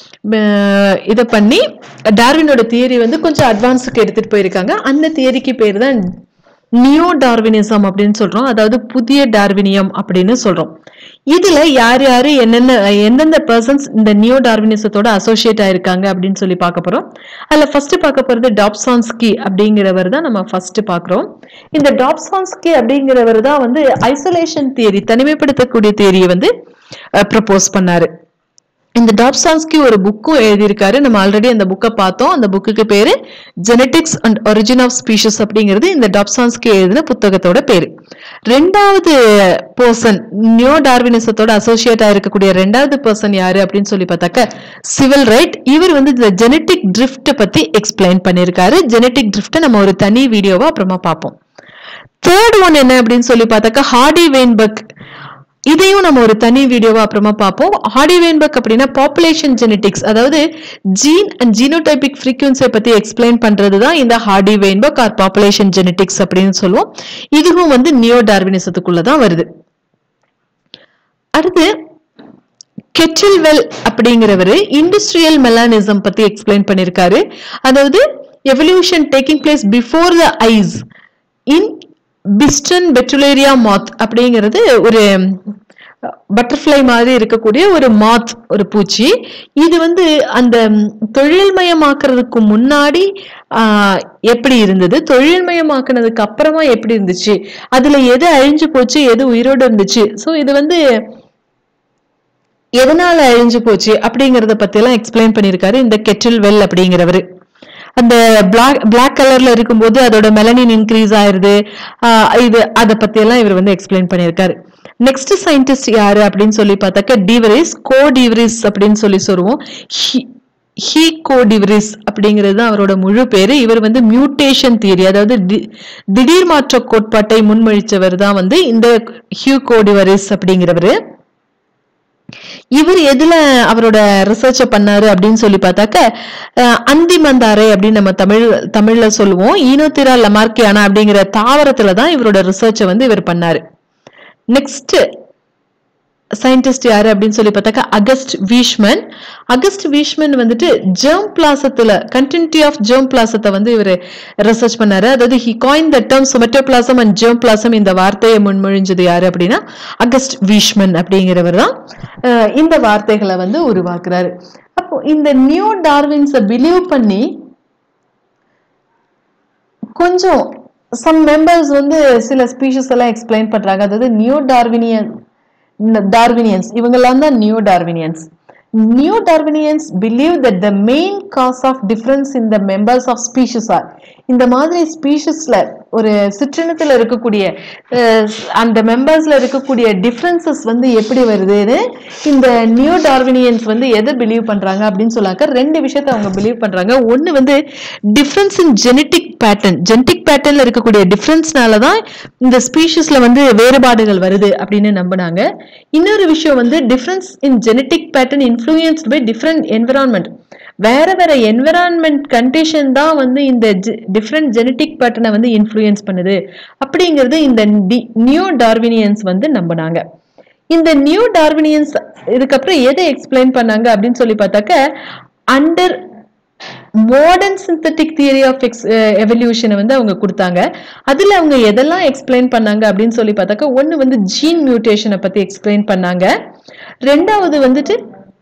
இதை பண்ணி டார்வினோட தியரி வந்து கொஞ்சம் அட்வான்ஸுக்கு எடுத்துட்டு போயிருக்காங்க அந்த தியரிக்கு பேர் தான் நியோ டார்வினிசம் அப்படின்னு சொல்றோம் அதாவது புதிய டார்வினியம் அப்படின்னு சொல்றோம் இதுல யார் யாரு என்னென்ன எந்தெந்த பர்சன்ஸ் இந்த நியோ டார்வினிசத்தோட அசோசியேட் ஆயிருக்காங்க அப்படின்னு சொல்லி பார்க்க போறோம் அதுல ஃபர்ஸ்ட் பார்க்க போறது டாப்சான்ஸ்கி அப்படிங்கிறவர் தான் நம்ம ஃபர்ஸ்ட் பார்க்குறோம் இந்த டாப்சான்ஸ்கி அப்படிங்கிறவர் தான் வந்து ஐசோலேஷன் தியரி தனிமைப்படுத்தக்கூடிய தியரியை வந்து ப்ரப்போஸ் பண்ணாரு இந்த டாப்சான்ஸ்கி ஒரு புக்கும் எழுதியிருக்காரு நம்ம ஆல்ரெடி அந்த புக்கை பார்த்தோம் அந்த புக்குக்கு பேரு genetics and origin of species அப்படிங்கிறது இந்த டாப்சான்ஸ்கி எழுதின புத்தகத்தோட பேரு ரெண்டாவது பர்சன் நியோ டார்வினிசத்தோட அசோசியேட் இருக்கக்கூடிய ரெண்டாவது பர்சன் யாரு அப்படின்னு சொல்லி பார்த்தாக்க சிவில் ரைட் இவர் வந்து இந்த ஜெனட்டிக் ட்ரிஃப்ட் பத்தி எக்ஸ்பிளைன் பண்ணியிருக்காரு ஜெனட்டிக் ட்ரிஃப்ட் நம்ம ஒரு தனி வீடியோவா அப்புறமா பார்ப்போம் தேர்ட் ஒன் என்ன அப்படின்னு சொல்லி பார்த்தாக்க ஹார்டி வெயின்பர்க் இதையும் நம்ம ஒரு தனி வீடியோவா அப்புறமா பார்ப்போம் ஹார்டி வெயின்பர்க் அப்படின்னா பாப்புலேஷன் ஜெனடிக்ஸ் அதாவது ஜீன் அண்ட் ஜீனோடைபிக் ஃப்ரீக்வன்சியை பத்தி எக்ஸ்பிளைன் பண்றது தான் இந்த Hardy Weinberg or population genetics அப்படின்னு சொல்லுவோம் இதுவும் வந்து நியோ டார்வினிசத்துக்குள்ள தான் வருது அடுத்து கெட்டில்வெல் அப்படிங்கிறவரு இண்டஸ்ட்ரியல் மெலானிசம் பத்தி எக்ஸ்பிளைன் பண்ணிருக்காரு அதாவது evolution taking place before the eyes in Biston betularia moth அப்படிங்கிறது ஒரு பட்டர்ஃப்ளை மாதிரி இருக்கக்கூடிய ஒரு மாத் ஒரு பூச்சி இது வந்து அந்த தொழில்மயமாக்குறதுக்கு முன்னாடி ஆஹ், எப்படி இருந்தது தொழில்மயமாக்குனதுக்கு அப்புறமா எப்படி இருந்துச்சு அதுல எது அழிஞ்சு போச்சு எது உயிரோடு இருந்துச்சு ஸோ இது வந்து எதனால அழிஞ்சு போச்சு அப்படிங்கறத பத்தி எல்லாம் எக்ஸ்பிளைன் பண்ணியிருக்காரு இந்த கெட்டில் வெல் அப்படிங்கிறவரு அந்த பிளாக் பிளாக் கலர்ல இருக்கும்போது அதோட மெலனின் இன்க்ரீஸ் ஆயிருது ஆஹ் இது அதை பத்தி எல்லாம் இவர் வந்து எக்ஸ்பிளைன் பண்ணியிருக்காரு நெக்ஸ்ட் சயின்டிஸ்ட் யாரு அப்படின்னு சொல்லி பார்த்தாக்க டிவரிஸ் கோ டிவரிஸ் அப்படின்னு சொல்லி சொல்லுவோம் ஹீ கோ டிவரிஸ் அப்படிங்கிறது தான் அவரோட முழு பேரு இவர் வந்து மியூட்டேஷன் தியரி அதாவது தி- திடீர் மாற்ற கோட்பாட்டை முன்மொழிச்சவர் தான் வந்து இந்த ஹியூ கோடிவரிஸ் அப்படிங்கிறவரு இவர் எதுல அவரோட ரிசர்ச்ச பண்ணாரு அப்படின்னு சொல்லி பார்த்தாக்க அஹ், அந்திமந்தாரை அப்படின்னு நம்ம தமிழ் தமிழ்ல சொல்லுவோம் ஈனோத்திரா லமார்க்கியானா அப்படிங்கிற தாவரத்துல தான் இவரோட ரிசர்ச்சை வந்து இவர் பண்ணாரு நெக்ஸ்ட் சயின்டிஸ்ட் யாரு அப்படின்னு சொல்லி பார்த்தாக்க அகஸ்ட் வீஷ்மன் அகஸ்ட் வீஷ்மன் வந்துட்டு ஜெர்ம் பிளாசத்துல கண்டினியூட்டி ஆஃப் ஜெர்ம் பிளாசத்தை வந்து இவர் ரிசர்ச் பண்ணாரு அதாவது he coin the term somatoplasm and germ plasm இந்த வார்த்தையை முன்மொழிஞ்சது யாரு அப்படின்னா அகஸ்ட் வீஷ்மன் அப்படிங்கிறவர் தான் அஹ், இந்த வார்த்தைகளை வந்து உருவாக்குறாரு அப்போ இந்த நியூ டார்வின்ஸை பிலீவ் பண்ணி கொஞ்சம் சம் மெம்பர்ஸ் வந்து சில ஸ்பீஷஸ் எல்லாம் எக்ஸ்பிளைன் பண்றாங்க அதாவது நியூ டார்வினியன் டார்வினியன்ஸ் இவங்கெல்லாம் தான் new Darwinians new Darwinians believe that the main cause of difference in the members of species are இந்த மாதிரி ஸ்பீஷஸ்ல ஒரு சிற்றினத்துல இருக்கக்கூடிய அஹ், அந்த மெம்பர்ஸ்ல இருக்கக்கூடிய டிஃபரன்சஸ் வந்து எப்படி வருதுன்னு இந்த நியூ டார்வினியன்ஸ் வந்து எதை பிலீவ் பண்றாங்க அப்படின்னு சொல்லாக்க ரெண்டு விஷயத்த அவங்க பிலீவ் பண்றாங்க ஒன்னு வந்து difference in genetic pattern genetic பேட்டர்ன்ல இருக்கக்கூடிய டிஃபரன்ஸ்னால தான் இந்த ஸ்பீஷஸ்ல வந்து வேறுபாடுகள் வருது அப்படின்னு நம்பினாங்க இன்னொரு விஷயம் வந்து difference in genetic pattern influenced by different environment வேற வேற என்விரான்மெண்ட் கண்டிஷன் தான் வந்து இந்த டிஃப்ரெண்ட் ஜெனட்டிக் பேட்டர்னை வந்து இன்ஃப்ளூயன்ஸ் பண்ணுது அப்படிங்கிறது இந்த நியூ டார்வினியன்ஸ் வந்து நம்பினாங்க இந்த நியூ டார்வினியன்ஸ் இதுக்கப்புறம் எதை எக்ஸ்பிளைன் பண்ணாங்க அப்படின்னு சொல்லி பார்த்தாக்க under modern synthetic theory of ex எவல்யூஷனை வந்து அவங்க கொடுத்தாங்க அதுல அவங்க எதெல்லாம் எக்ஸ்பிளைன் பண்ணாங்க அப்படின்னு சொல்லி பார்த்தாக்க ஒன்னு வந்து ஜீன் மியூட்டேஷனை பத்தி எக்ஸ்பிளைன் பண்ணாங்க ரெண்டாவது வந்துட்டு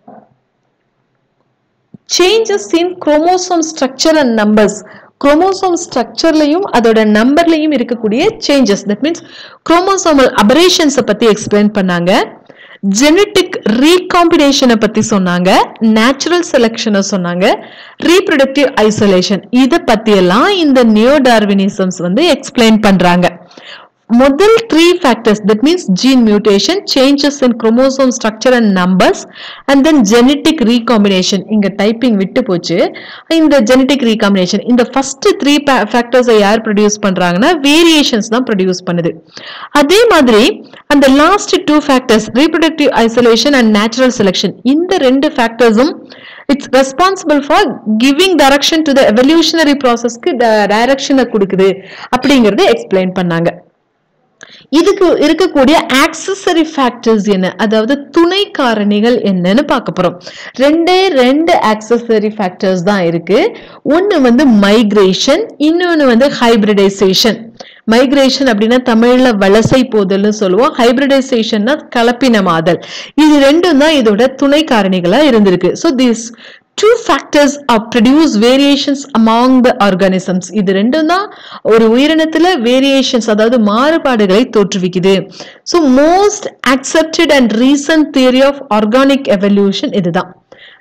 changes in chromosome structure and numbers chromosome ஸ்ட்ரக்சர்லையும் அதோட நம்பர்லையும் இருக்கக்கூடிய சேஞ்சஸ் தட் மீன்ஸ் குரோமோசோமல் அபரேஷன்ஸை பத்தி எக்ஸ்பிளைன் பண்ணாங்க ஜெனட்டிக் ரீகாம்பினேஷனை பத்தி சொன்னாங்க நேச்சுரல் செலெக்ஷனை சொன்னாங்க ரீப்ரொடக்டிவ் ஐசோலேஷன் இதை பத்தி எல்லாம் இந்த நியோ டார்வினிசம்ஸ் வந்து எக்ஸ்பிளைன் பண்றாங்க முதல் three factors that means gene mutation changes in chromosome structure and numbers and then genetic recombination இங்க டைப்பிங் விட்டு போச்சு இந்த ஜெனட்டிக் ரீகாம்பினேஷன் இந்த ஃபர்ஸ்ட் த்ரீ ஃபேக்டர்ஸை யார் ப்ரொடியூஸ் பண்றாங்கன்னா வேரியேஷன்ஸ் தான் ப்ரொடியூஸ் பண்ணுது அதே மாதிரி அந்த last two factors reproductive isolation and natural selection இந்த ரெண்டு ஃபேக்டர்ஸும் it's responsible for giving direction to the evolutionary ப்ராசஸ்க்கு டைரக்ஷனை கொடுக்குது அப்படிங்கறத எக்ஸ்பிளைன் பண்ணாங்க இதுக்கு இருக்கக்கூடிய ஆக்சசரி ஃபேக்டர்ஸ் என்ன அதாவது துணை காரணிகள் என்னன்னு பார்க்க போறோம் ரெண்டே ரெண்டு ஆக்சசரி ஃபேக்டர்ஸ் தான் இருக்கு ஒன்னு வந்து மைக்ரேஷன் இன்னொன்னு வந்து ஹைபிரிடைசேஷன் மைக்ரேஷன் அப்படின்னா தமிழ்ல வலசை போதல்னு சொல்லுவோம் ஹைபிரிடைசேஷன்னா கலப்பினமாதல் இது ரெண்டும் தான் இதோட துணை காரணிகளா இருந்திருக்கு so this two factors are produce variations among the organisms இது ரெண்டும் தான் ஒரு உயிரினத்துல வேரியேஷன்ஸ் அதாவது மாறுபாடுகளை தோற்றுவிக்குது so most accepted and recent theory of organic evolution இதுதான்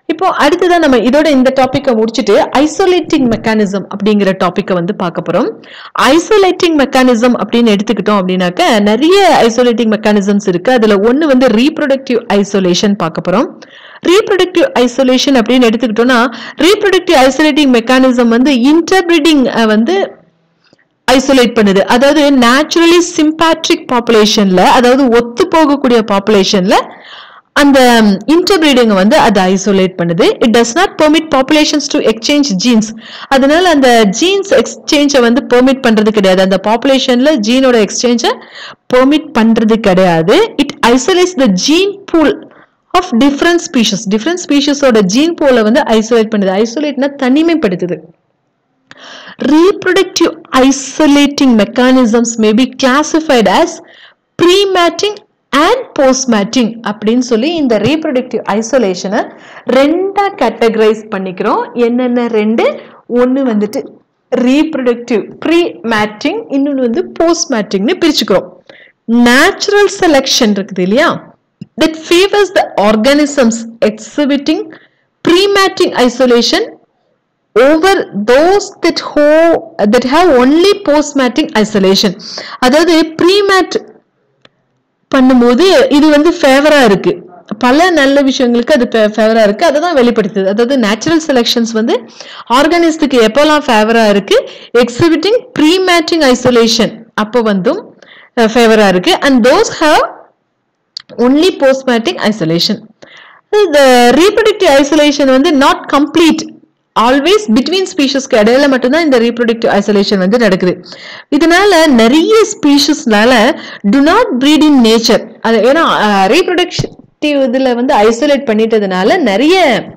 இப்போ அடுத்ததா நம்ம இதோட இந்த டாபிக்கை முடிச்சுட்டு ஐசோலேட்டிங் மெக்கானிசம் அப்படிங்கிற டாபிக்கை வந்து பார்க்க போறோம் ஐசோலேட்டிங் மெக்கானிசம் அப்படின்னு எடுத்துக்கிட்டோம் அப்படின்னாக்க நிறைய ஐசோலேட்டிங் மெக்கானிசம்ஸ் இருக்கு அதுல ஒன்னு வந்து ரீப்ரொடக்டிவ் ஐசோலேஷன் பார்க்க போறோம் ரீப்ரொடக்டிவ் ஐசோலேஷன் அப்படின்னு எடுத்துக்கிட்டோம்னா ரீப்ரொடக்டிவ் ஐசோலேட்டிங் மெக்கானிசம் வந்து இன்டர்பிரிடிங் வந்து ஐசோலேட் பண்ணுது அதாவது நேச்சுரலி சிம்பாட்ரிக் பாப்புலேஷன்ல அதாவது ஒத்து போகக்கூடிய பாப்புலேஷன்ல அந்த இன்டர்பிரீடிங் வந்து அது ஐசோலேட் பண்ணுது it does not permit populations to exchange genes அதனால அந்த ஜீன்ஸ் எக்ஸ்சேஞ்சை வந்து பெர்மிட் பண்றது கிடையாது அந்த பாப்புலேஷன்ல ஜீனோட எக்ஸ்சேஞ்சை பெர்மிட் பண்றது கிடையாது it isolates the gene pool of different species different ஸ்பீஷஸோட ஜீன் பூலை வந்து ஐசோலேட் பண்ணுது ஐசோலேட்னா தனிமைப்படுத்துது reproductive isolating mechanisms may be classified as pre-matting and post-matting அப்படின்னு சொல்லி இந்த reproductive isolation-அ ரெண்டா கேட்டகரைஸ் பண்ணிக்கிறோம் என்னென்ன ரெண்டு ஒன்று வந்துட்டு reproductive pre-matting இன்னொன்று வந்து post-mattingனு பிரிச்சுக்கிறோம் natural selection இருக்குது இல்லையா that favors the organisms exhibiting pre-matting isolation over those that who that have only post-matting isolation அதாவது pre-mat பண்ணும்போது இது வந்து ஃபேவரா இருக்கு பல நல்ல விஷயங்களுக்கு அது ஃபேவரா இருக்கு அதை தான் வெளிப்படுத்துது அதாவது நேச்சுரல் செலெக்ஷன்ஸ் வந்து ஆர்கானிஸ்டுக்கு எப்போல்லாம் ஃபேவரா இருக்கு எக்ஸிபிட்டிங் ப்ரீமேட்டிங் ஐசோலேஷன் அப்போ வந்தும் ஃபேவரா இருக்கு and those have only postmating isolation இந்த ரீப்ரொடக்டிவ் ஐசோலேஷன் வந்து நாட் கம்ப்ளீட் ஆல்வேஸ் பிட்வீன் ஸ்பீஷஸ்க்கு இடையில மட்டும்தான் இந்த ரீப்ரொடக்டிவ் ஐசோலேஷன் வந்து நடக்குது இதனால நிறைய ஸ்பீஷஸ்னால do not breed in nature அது ஏன்னா ரீப்ரொடக்டிவ் இதுல வந்து ஐசோலேட் பண்ணிட்டதுனால நிறைய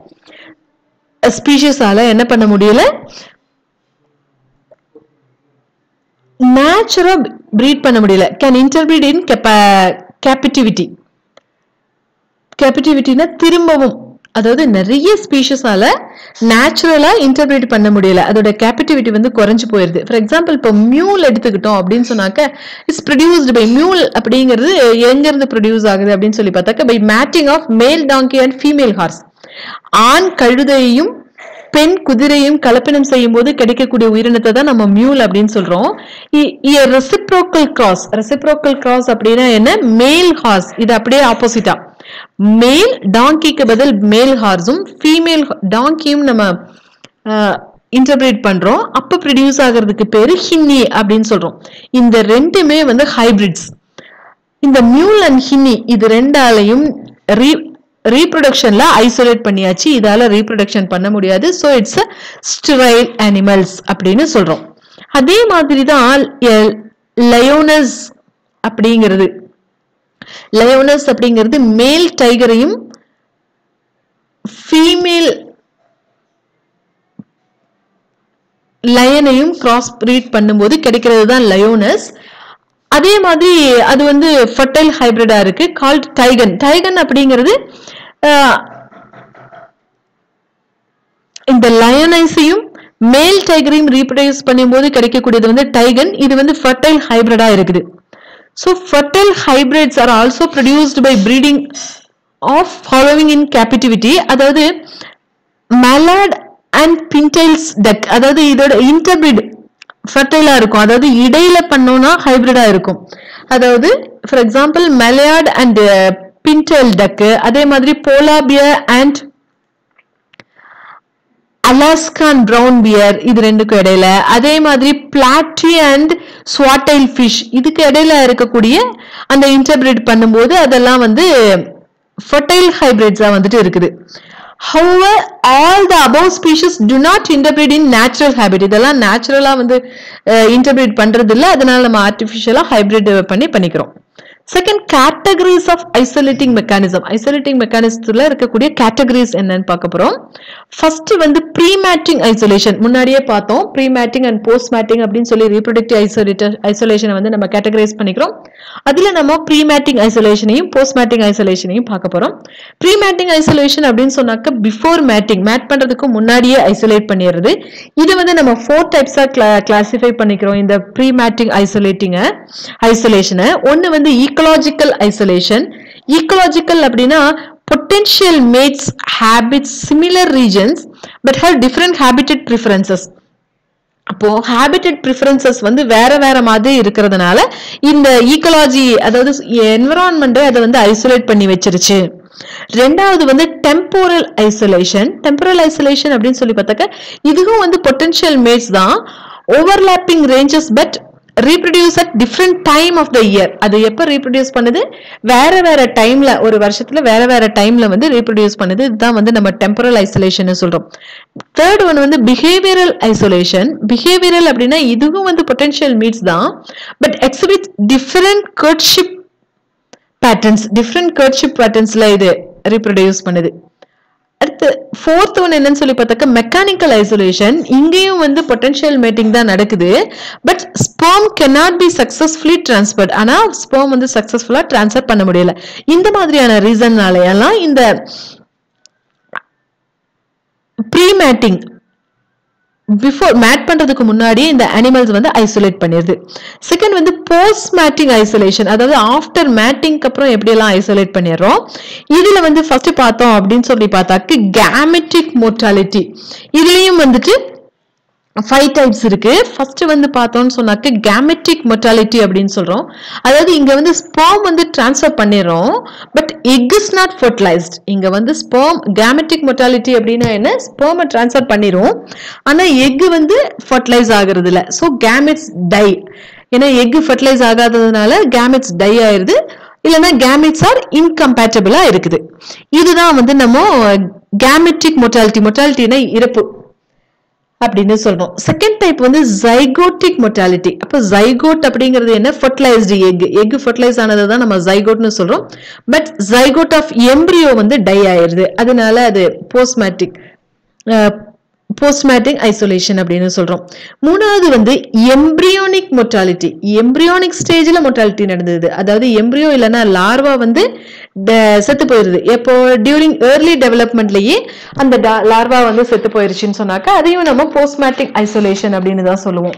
ஸ்பீஷஸால என்ன பண்ண முடியல நேச்சுரா பிரீட் பண்ண முடியல கேன் இன்டர்பிரீட் இன் கேபிட்டிவிட்டி கேபிட்டிவிட்டினா திரும்பவும் அதாவது நிறைய ஸ்பீஷஸால நேச்சுரலா இன்டர்பிரேட் பண்ண முடியல அதோட கேபிட்டிவிட்டி வந்து குறைஞ்சு போயிருது ஃபார் எக்ஸாம்பிள் இப்போ மியூல் எடுத்துக்கிட்டோம் அப்படின்னு சொன்னாக்க இட்ஸ் ப்ரொடியூஸ்டு பை மியூல் அப்படிங்கிறது எங்க இருந்து ப்ரொடியூஸ் ஆகுது அப்படின்னு சொல்லி பார்த்தாக்க by matting of male டாங்கி and female hours ஆண் கழுதையையும் பெண் குதிரையும் கலப்பினம் செய்யும் போது கிடைக்கக்கூடிய உயிரினத்தை தான் நம்ம மியூல் அப்படின்னு சொல்றோம் ரெசிப்ரோக்கல் கிராஸ் ரெசிப்ரோக்கல் கிராஸ் அப்படின்னா என்ன மேல் ஹார்ஸ் இது அப்படியே ஆப்போசிட்டா மேல் டாங்கிக்கு பதில் மேல் ஹார்ஸும் ஃபீமேல் டாங்கியும் நம்ம இன்டர்பிரேட் பண்றோம் அப்ப ப்ரொடியூஸ் ஆகிறதுக்கு பேரு ஹின்னி அப்படின்னு சொல்றோம் இந்த ரெண்டுமே வந்து ஹைபிரிட்ஸ் இந்த மியூல் அண்ட் ஹின்னி இது ரெண்டாலையும் ரீ ரீப்ரொடக்ஷன்ல ஐசோலேட் பண்ணியாச்சு இதால ரீப்ரொடக்ஷன் பண்ண முடியாது ஸோ இட்ஸ் ஸ்டிரைல் அனிமல்ஸ் அப்படின்னு சொல்றோம் அதே மாதிரி தான் லயோனஸ் அப்படிங்கிறது லயோனஸ் அப்படிங்கிறது மேல் டைகரையும் ஃபீமேல் லயனையும் கிராஸ் பிரீட் பண்ணும்போது கிடைக்கிறது தான் லயோனஸ் அதே மாதிரி அது வந்து ஃபர்டைல் ஹைபிரிடா இருக்கு கால்ட் டைகன் டைகன் அப்படிங்கிறது இந்த லயனைஸையும் மேல் டைகரையும் ரீப்ரொடியூஸ் பண்ணும்போது கிடைக்கக்கூடியது வந்து டைகன் இது வந்து ஃபர்டைல் ஹைபிரிடா இருக்குது so fertile hybrids are also produced by breeding of following in captivity அதாவது மலாட் அண்ட் பின்டைல்ஸ் டக் அதாவது இதோட இன்டர்பிரிட் ஃபர்டைலா இருக்கும் அதாவது இடையில பண்ணோம்னா ஹைபிரிடா இருக்கும் அதாவது for example mallard and pintail duck அதே மாதிரி polar bear and Alaskan brown bear இது ரெண்டுக்கும் இடையில அதே மாதிரி பிளாட்டி அண்ட் ஸ்வாட்டைல் ஃபிஷ் இதுக்கு இடையில இருக்கக்கூடிய அந்த இன்டர்பிரேட் பண்ணும்போது அதெல்லாம் வந்து ஃபர்டைல் ஹைபிரிட்ஸா வந்துட்டு இருக்குது however all the above species do not interbreed in natural habit இதெல்லாம் நேச்சுரலா வந்து இன்டர்பிரேட் பண்றது இல்ல அதனால நம்ம ஆர்டிஃபிஷியலா ஹைபிரிட் பண்ணி பண்ணிக்கிறோம் second categories of isolating mechanism isolating மெக்கானிசத்துல இருக்கக்கூடிய கேட்டகரிஸ் என்னன்னு பார்க்க போறோம் ஃபர்ஸ்ட் வந்து ப்ரீமேட்டிங் ஐசோலேஷன் முன்னாடியே பார்த்தோம் ப்ரீமேட்டிங் அண்ட் போஸ்ட் மேட்டிங் அப்படின்னு சொல்லி ரீப்ரொடக்டிவ் ஐசோலேட்டர் ஐசோலேஷனை வந்து நம்ம கேட்டகரைஸ் பண்ணிக்கிறோம் அதுல நம்ம ப்ரீமேட்டிங் ஐசோலேஷனையும் போஸ்ட் மேட்டிங் ஐசோலேஷனையும் பார்க்க போறோம் ப்ரீமேட்டிங் ஐசோலேஷன் அப்படின்னு சொன்னாக்க பிஃபோர் மேட்டிங் மேட் பண்றதுக்கு முன்னாடியே ஐசோலேட் பண்ணிடுறது இது வந்து நம்ம ஃபோர் டைப்ஸா கிளாசிஃபை பண்ணிக்கிறோம் இந்த ப்ரீமேட்டிங் ஐசோலேட்டிங் ஐசோலேஷனை ஒன்னு வந்து ஈக்கலாஜிக்கல் ஐசோலேஷன் ஈக்கலாஜிக்கல் அப்படின்னா potential mates habit similar regions but have different habitat preferences அப்போ ஹேபிட்டட் ப்ரிஃபரன்சஸ் வந்து வேற வேற மாதிரி இருக்கிறதுனால இந்த ஈக்கலாஜி அதாவது என்விரான்மெண்ட் அதை வந்து ஐசோலேட் பண்ணி வச்சிருச்சு ரெண்டாவது வந்து டெம்போரல் ஐசோலேஷன் டெம்போரல் ஐசோலேஷன் அப்படின்னு சொல்லி பார்த்தாக்க இதுவும் வந்து பொட்டன்ஷியல் மேட்ஸ் தான் overlapping ranges but reproduce at different time of the year அது எப்போ ரீப்ரொடியூஸ் பண்ணுது வேற வேற டைம்ல ஒரு வருஷத்துல வேற வேற டைம்ல வந்து ரீப்ரொடியூஸ் பண்ணுது இதுதான் வந்து நம்ம டெம்பரல் ஐசோலேஷன் சொல்றோம் தேர்ட் ஒன் வந்து பிஹேவியரல் ஐசோலேஷன் பிஹேவியரல் அப்படின்னா இதுவும் வந்து பொட்டன்ஷியல் மீட்ஸ் தான் but exhibit different courtship patterns different courtship பேட்டர்ன்ஸ்ல இது ரீப்ரொடியூஸ் பண்ணுது அடுத்து ஃபோர்த் ஒன் என்னன்னு சொல்லி பார்த்தாக்க மெக்கானிக்கல் ஐசோலேஷன் இங்கேயும் வந்து பொட்டன்ஷியல் மேட்டிங் தான் நடக்குது but sperm cannot be successfully transferred ஆனா ஸ்பெர்ம் வந்து சக்சஸ்ஃபுல்லா டிரான்ஸ்ஃபர் பண்ண முடியல இந்த மாதிரியான ரீசன்னாலையெல்லாம் இந்த ப்ரீ மேட்டிங் பிஃபோர் மேட் பண்றதுக்கு முன்னாடி இந்த அனிமல்ஸ் வந்து ஐசோலேட் பண்ணிடுது செகண்ட் வந்து போஸ்ட் மேட்டிங் ஐசோலேஷன் அதாவது ஆஃப்டர் மேட்டிங்க்கு அப்புறம் எப்படி எல்லாம் ஐசோலேட் பண்ணிடுறோம் இதுல வந்து ஃபர்ஸ்ட் பார்த்தோம் அப்படின்னு சொல்லி பார்த்தாக்கு கேமெட்டிக் மோர்டாலிட்டி இதுலயும் வந்துட்டு ஃபைவ் டைப்ஸ் இருக்கு ஃபர்ஸ்ட் வந்து பார்த்தோம்னு சொன்னாக்க கேமெட்டிக் மொட்டாலிட்டி அப்படின்னு சொல்றோம் அதாவது இங்க வந்து ஸ்பெர்ம் வந்து டிரான்ஸ்ஃபர் பண்ணிடுறோம் but egg is not fertilised இங்க வந்து ஸ்பெர்ம் கேமெட்டிக் மொட்டாலிட்டி அப்படின்னா என்ன ஸ்பெர்மை டிரான்ஸ்ஃபர் பண்ணிரும் ஆனா எக் வந்து ஃபர்டிலைஸ் ஆகுறது இல்ல ஸோ கேமெட்ஸ் டை ஏன்னா எக் ஃபர்டிலைஸ் ஆகாததுனால கேமெட்ஸ் டை ஆயிருது இல்லைன்னா கேமெட்ஸ் ஆர் இன்கம்பேட்டபிளா இருக்குது இதுதான் வந்து நம்ம கேமெட்டிக் மொட்டாலிட்டி மொட்டாலிட்டினா இறப்பு அப்படின்னு சொல்றோம் செகண்ட் டைப் வந்து ஜைகோட்டிக் மொட்டாலிட்டி அப்போ ஜைகோட் அப்படிங்கிறது என்ன ஃபர்டிலைஸ்டு எக் எக் ஃபர்டிலைஸ் ஆனதை தான் நம்ம ஜைகோட்னு சொல்றோம் பட் ஜைகோட் ஆஃப் எம்ப்ரியோ வந்து டை ஆயிருது அதனால அது போஸ்ட்மேட்டிக் போஸ்ட்மேட்டிக் ஐசோலேஷன் அப்படின்னு சொல்றோம் மூணாவது வந்து எம்ப்ரியோனிக் மொட்டாலிட்டி எம்ப்ரியோனிக் ஸ்டேஜ்ல மொட்டாலிட்டி நடந்தது அதாவது எம்ப்ரியோ இல்லைன்னா லார்வா வந்து ட- செத்து போயிருது எப்போ டியூரிங் ஏர்லி டெவலப்மெண்ட்லயே அந்த லார்வா வந்து செத்து போயிருச்சுன்னு சொன்னாக்கா அதையும் நம்ம போஸ்ட்மேட்டிக் ஐசோலேஷன் அப்படின்னு தான் சொல்லுவோம்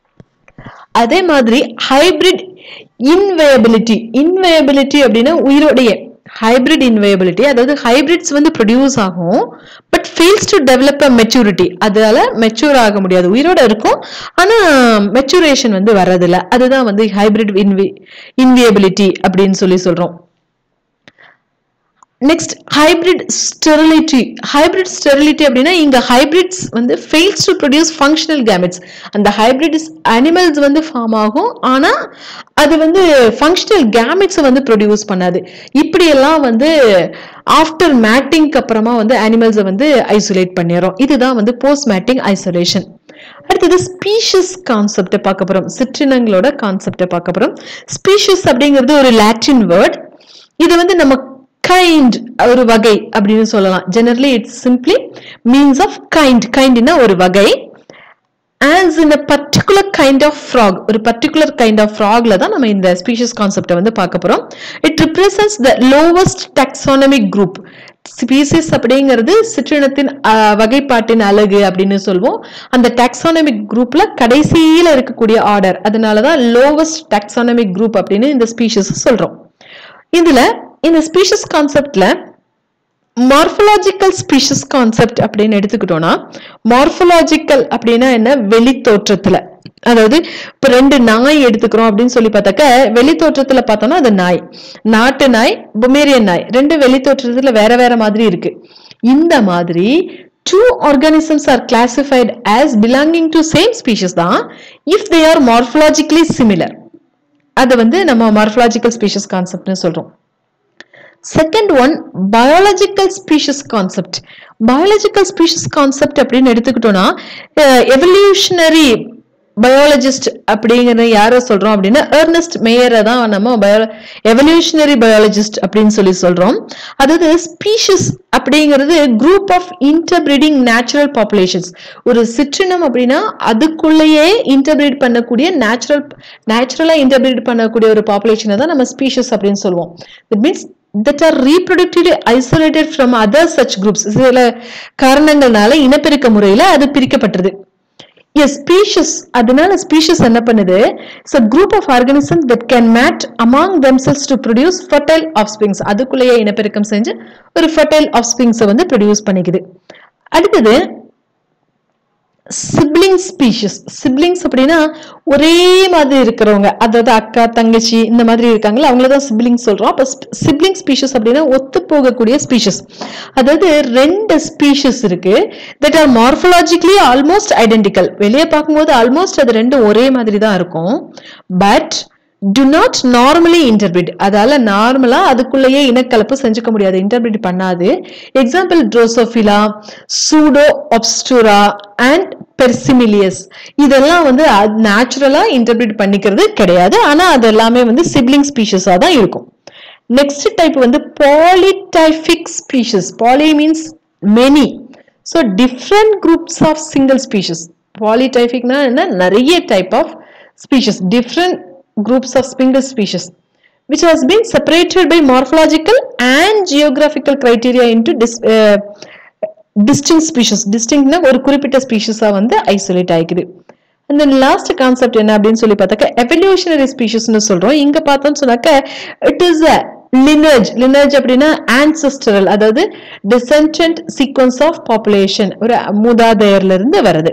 அதே மாதிரி ஹைபிரிட் இன்வயபிலிட்டி இன்வயபிலிட்டி அப்படின்னா உயிரோடைய ஹைபிரிட் இன்வயபிலிட்டி அதாவது ஹைபிரிட்ஸ் வந்து ப்ரொடியூஸ் ஆகும் but fails to develop a maturity அதால மெச்சூர் ஆக முடியாது உயிரோட இருக்கும் ஆனா மெச்சூரேஷன் வந்து வர்றதில்ல அதுதான் வந்து ஹைபிரிட் இன்வி இன்வியபிலிட்டி அப்படின்னு சொல்லி சொல்றோம் next hybrid sterility hybrid sterility அப்படின்னா இங்க ஹைபிரிட்ஸ் வந்து fails to produce functional gametes அந்த ஹைபிரிட்ஸ் அனிமல்ஸ் வந்து ஃபார்ம் ஆகும் ஆனா அது வந்து ஃபங்க்ஷனல் கேமெட்ஸை வந்து ப்ரொடியூஸ் பண்ணாது இப்படியெல்லாம் வந்து ஆஃப்டர் மேட்டிங்க்கு அப்புறமா வந்து அனிமல்ஸை வந்து ஐசோலேட் பண்ணிடுறோம் இதுதான் வந்து போஸ்ட் மேட்டிங் ஐசோலேஷன் அடுத்தது ஸ்பீஷஸ் கான்செப்டை பார்க்க போறோம் சிற்றினங்களோட கான்செப்டை பார்க்க போறோம் ஸ்பீஷஸ் அப்படிங்கிறது ஒரு லாட்டின் வேர்ட் இது வந்து நம்ம கைண்ட் ஒரு வகை அப்படின்னு சொல்லலாம் generally it's simply means of kind கைண்ட்னா ஒரு வகை as in a particular kind of frog ஒரு பர்டிகுலர் கைண்ட் ஆஃப் ஃப்ராக்ல தான் நம்ம இந்த ஸ்பீஷஸ் கான்செப்டை வந்து பார்க்க போறோம் it represents the lowest taxonomic group species அப்படிங்கிறது சிற்றினத்தின் அஹ், வகைப்பாட்டின் அழகு அப்படின்னு சொல்லுவோம் அந்த டாக்ஸானமிக் குரூப்ல கடைசியில இருக்கக்கூடிய ஆர்டர் அதனாலதான் லோவஸ்ட் டாக்ஸானமிக் குரூப் அப்படின்னு இந்த ஸ்பீஷஸ் சொல்றோம் இதுல இந்த ஸ்பீஷஸ் கான்செப்ட்ல மார்ஃபலாஜிக்கல் ஸ்பீஷஸ் கான்செப்ட் அப்படின்னு எடுத்துக்கிட்டோம்னா மார்ஃபலாஜிக்கல் அப்படின்னா என்ன வெளி தோற்றத்துல அதாவது இப்ப ரெண்டு நாய் எடுத்துக்கிறோம் அப்படின்னு சொல்லி பார்த்தாக்க வெளி தோற்றத்துல பார்த்தோம்னா அது நாய் நாட்டு நாய் பொமேரியன் நாய் ரெண்டு வெளி தோற்றத்துல வேற வேற மாதிரி இருக்கு இந்த மாதிரி two organisms are classified as belonging to same species தான் if they are morphologically similar அது வந்து நம்ம மார்ஃபலாஜிக்கல் ஸ்பீஷஸ் கான்செப்ட்னு சொல்றோம் second one biological species concept biological species concept அப்படின்னு எடுத்துக்கிட்டோம்னா எவல்யூஷனரி பயாலஜிஸ்ட் அப்படிங்கிற யாரை சொல்றோம் அப்படின்னா எர்னஸ்ட் மேயரை தான் நம்ம பயோ எவல்யூஷனரி பயாலஜிஸ்ட் அப்படின்னு சொல்லி சொல்றோம் அதாவது ஸ்பீஷஸ் அப்படிங்கிறது group of interbreeding natural populations ஒரு சிற்றினம் அப்படின்னா அதுக்குள்ளேயே இன்டர்பிரீட் பண்ணக்கூடிய நேச்சுரல் நேச்சுரலா இன்டர்பிரீட் பண்ணக்கூடிய ஒரு பாப்புலேஷனை தான் நம்ம ஸ்பீஷஸ் அப்படின்னு சொல்லுவோம் it means that are reproductively isolated from other such groups சில காரணங்கள்னால இனப்பெருக்க முறையில அது பிரிக்கப்பட்டது a species அதனால species என்ன பண்ணுது it's a group of organisms that can match among themselves to produce fertile offsprings அதுக்குள்ளேயே இனப்பெருக்கம் செஞ்சு ஒரு fertile offsprings வந்து ப்ரொடியூஸ் பண்ணிக்குது அடுத்தது சிப்ளிங் ஸ்பீஷஸ் சிப்ளிங்ஸ் அப்படின்னா ஒரே மாதிரி இருக்கிறவங்க அதாவது அக்கா தங்கச்சி இந்த மாதிரி இருக்காங்களா அவங்கள தான் சிப்ளிங் சொல்றோம் அப்போ சிப்ளிங் ஸ்பீஷஸ் அப்படின்னா ஒத்து போகக்கூடிய ஸ்பீஷஸ் அதாவது ரெண்டு ஸ்பீஷஸ் இருக்கு that are morphologically almost identical வெளியே பார்க்கும்போது ஆல்மோஸ்ட் அது ரெண்டும் ஒரே மாதிரி தான் இருக்கும் but do not normally interbreed அதால நார்மலா அதுக்குள்ளேயே இனக்கலப்பு செஞ்சுக்க முடியாது இன்டர்பிரிட் பண்ணாது example Drosophila pseudo obscura and persimilis இதெல்லாம் வந்து நேச்சுரலா இன்டர்பிரிட் பண்ணிக்கிறது கிடையாது ஆனா அது எல்லாமே வந்து சிப்ளிங் ஸ்பீஷஸா தான் இருக்கும் நெக்ஸ்ட் டைப் வந்து polytypic species poly means many so different groups of single species பாலிடைஃபிக்னா என்ன நிறைய type of species different groups of single species which has been separated by morphological and geographical criteria into dis, uh, distinct species distinctனா ஒரு குறிப்பிட்ட ஸ்பீஷஸா வந்து isolate ஆயிக்குது and then last concept என்ன அப்படின்னு சொல்லி பார்த்தாக்க எவல்யூஷனரி ஸ்பீஷஸ்னு சொல்றோம் இங்க பார்த்தோம்னு சொன்னாக்க it is a lineage lineage அப்படின்னா ancestral அதாவது descendant sequence ஆஃப் பாப்புலேஷன் ஒரு மூதாதையர்ல இருந்து வருது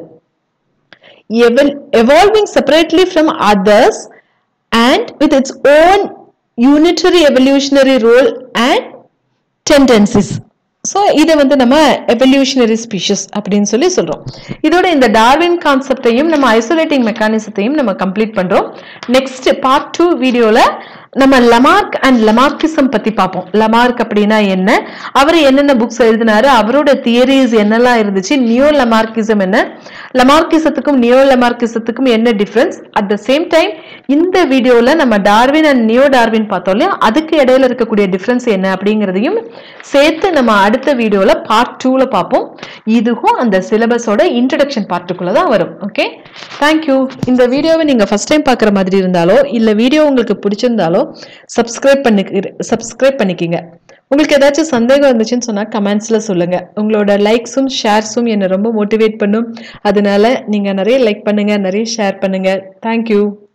evolving separately from others and with its own unitary evolutionary role and tendencies so இதை வந்து நம்ம எவல்யூஷனரி ஸ்பீஷஸ் அப்படின்னு சொல்லி சொல்றோம் இதோட இந்த டார்வின் கான்செப்டையும் நம்ம ஐசோலேட்டிங் மெக்கானிசத்தையும் நம்ம கம்ப்ளீட் பண்றோம் நெக்ஸ்ட் பார்ட் டூ வீடியோல நம்ம லமார்க் அண்ட் லமார்க்கிசம் பத்தி பார்ப்போம் லமார்க் அப்படின்னா என்ன அவர் என்னென்ன புக்ஸ் எழுதினாரு அவரோட தியரிஸ் என்னெல்லாம் இருந்துச்சு நியோ லமார்க்கிசம் என்ன லமார்க்கிசத்துக்கும் நியோ லமார்க்கிசத்துக்கும் என்ன difference at the same time இந்த வீடியோல நம்ம டார்வின் அண்ட் நியோ டார்வின் பார்த்தோம் இல்லையா அதுக்கு இடையில இருக்கக்கூடிய டிஃபரன்ஸ் என்ன அப்படிங்கிறதையும் சேர்த்து நம்ம அடுத்த வீடியோல பார்ட் டூல பார்ப்போம் இதுவும் அந்த சிலபஸோட இன்ட்ரடக்ஷன் பார்ட்டுக்குள்ள தான் வரும் ஓகே தேங்க்யூ இந்த வீடியோவை நீங்க ஃபர்ஸ்ட் டைம் பார்க்குற மாதிரி இருந்தாலோ இல்ல வீடியோ உங்களுக்கு பிடிச்சிருந்தாலோ சப்ஸ்கிரைப் பண்ணி சப்ஸ்கிரைப் பண்ணிக்கிங்க உங்களுக்கு ஏதாச்சும் சந்தேகம் இருந்துச்சுன்னு சொன்னா கமெண்ட்ஸ்ல சொல்லுங்க உங்களோட லைக்ஸும் ஷேர்ஸும் என்னை ரொம்ப மோட்டிவேட் பண்ணும் அதனால நீங்க நிறைய லைக் பண்ணுங்க நிறைய ஷேர் பண்ணுங்க தேங்க்யூ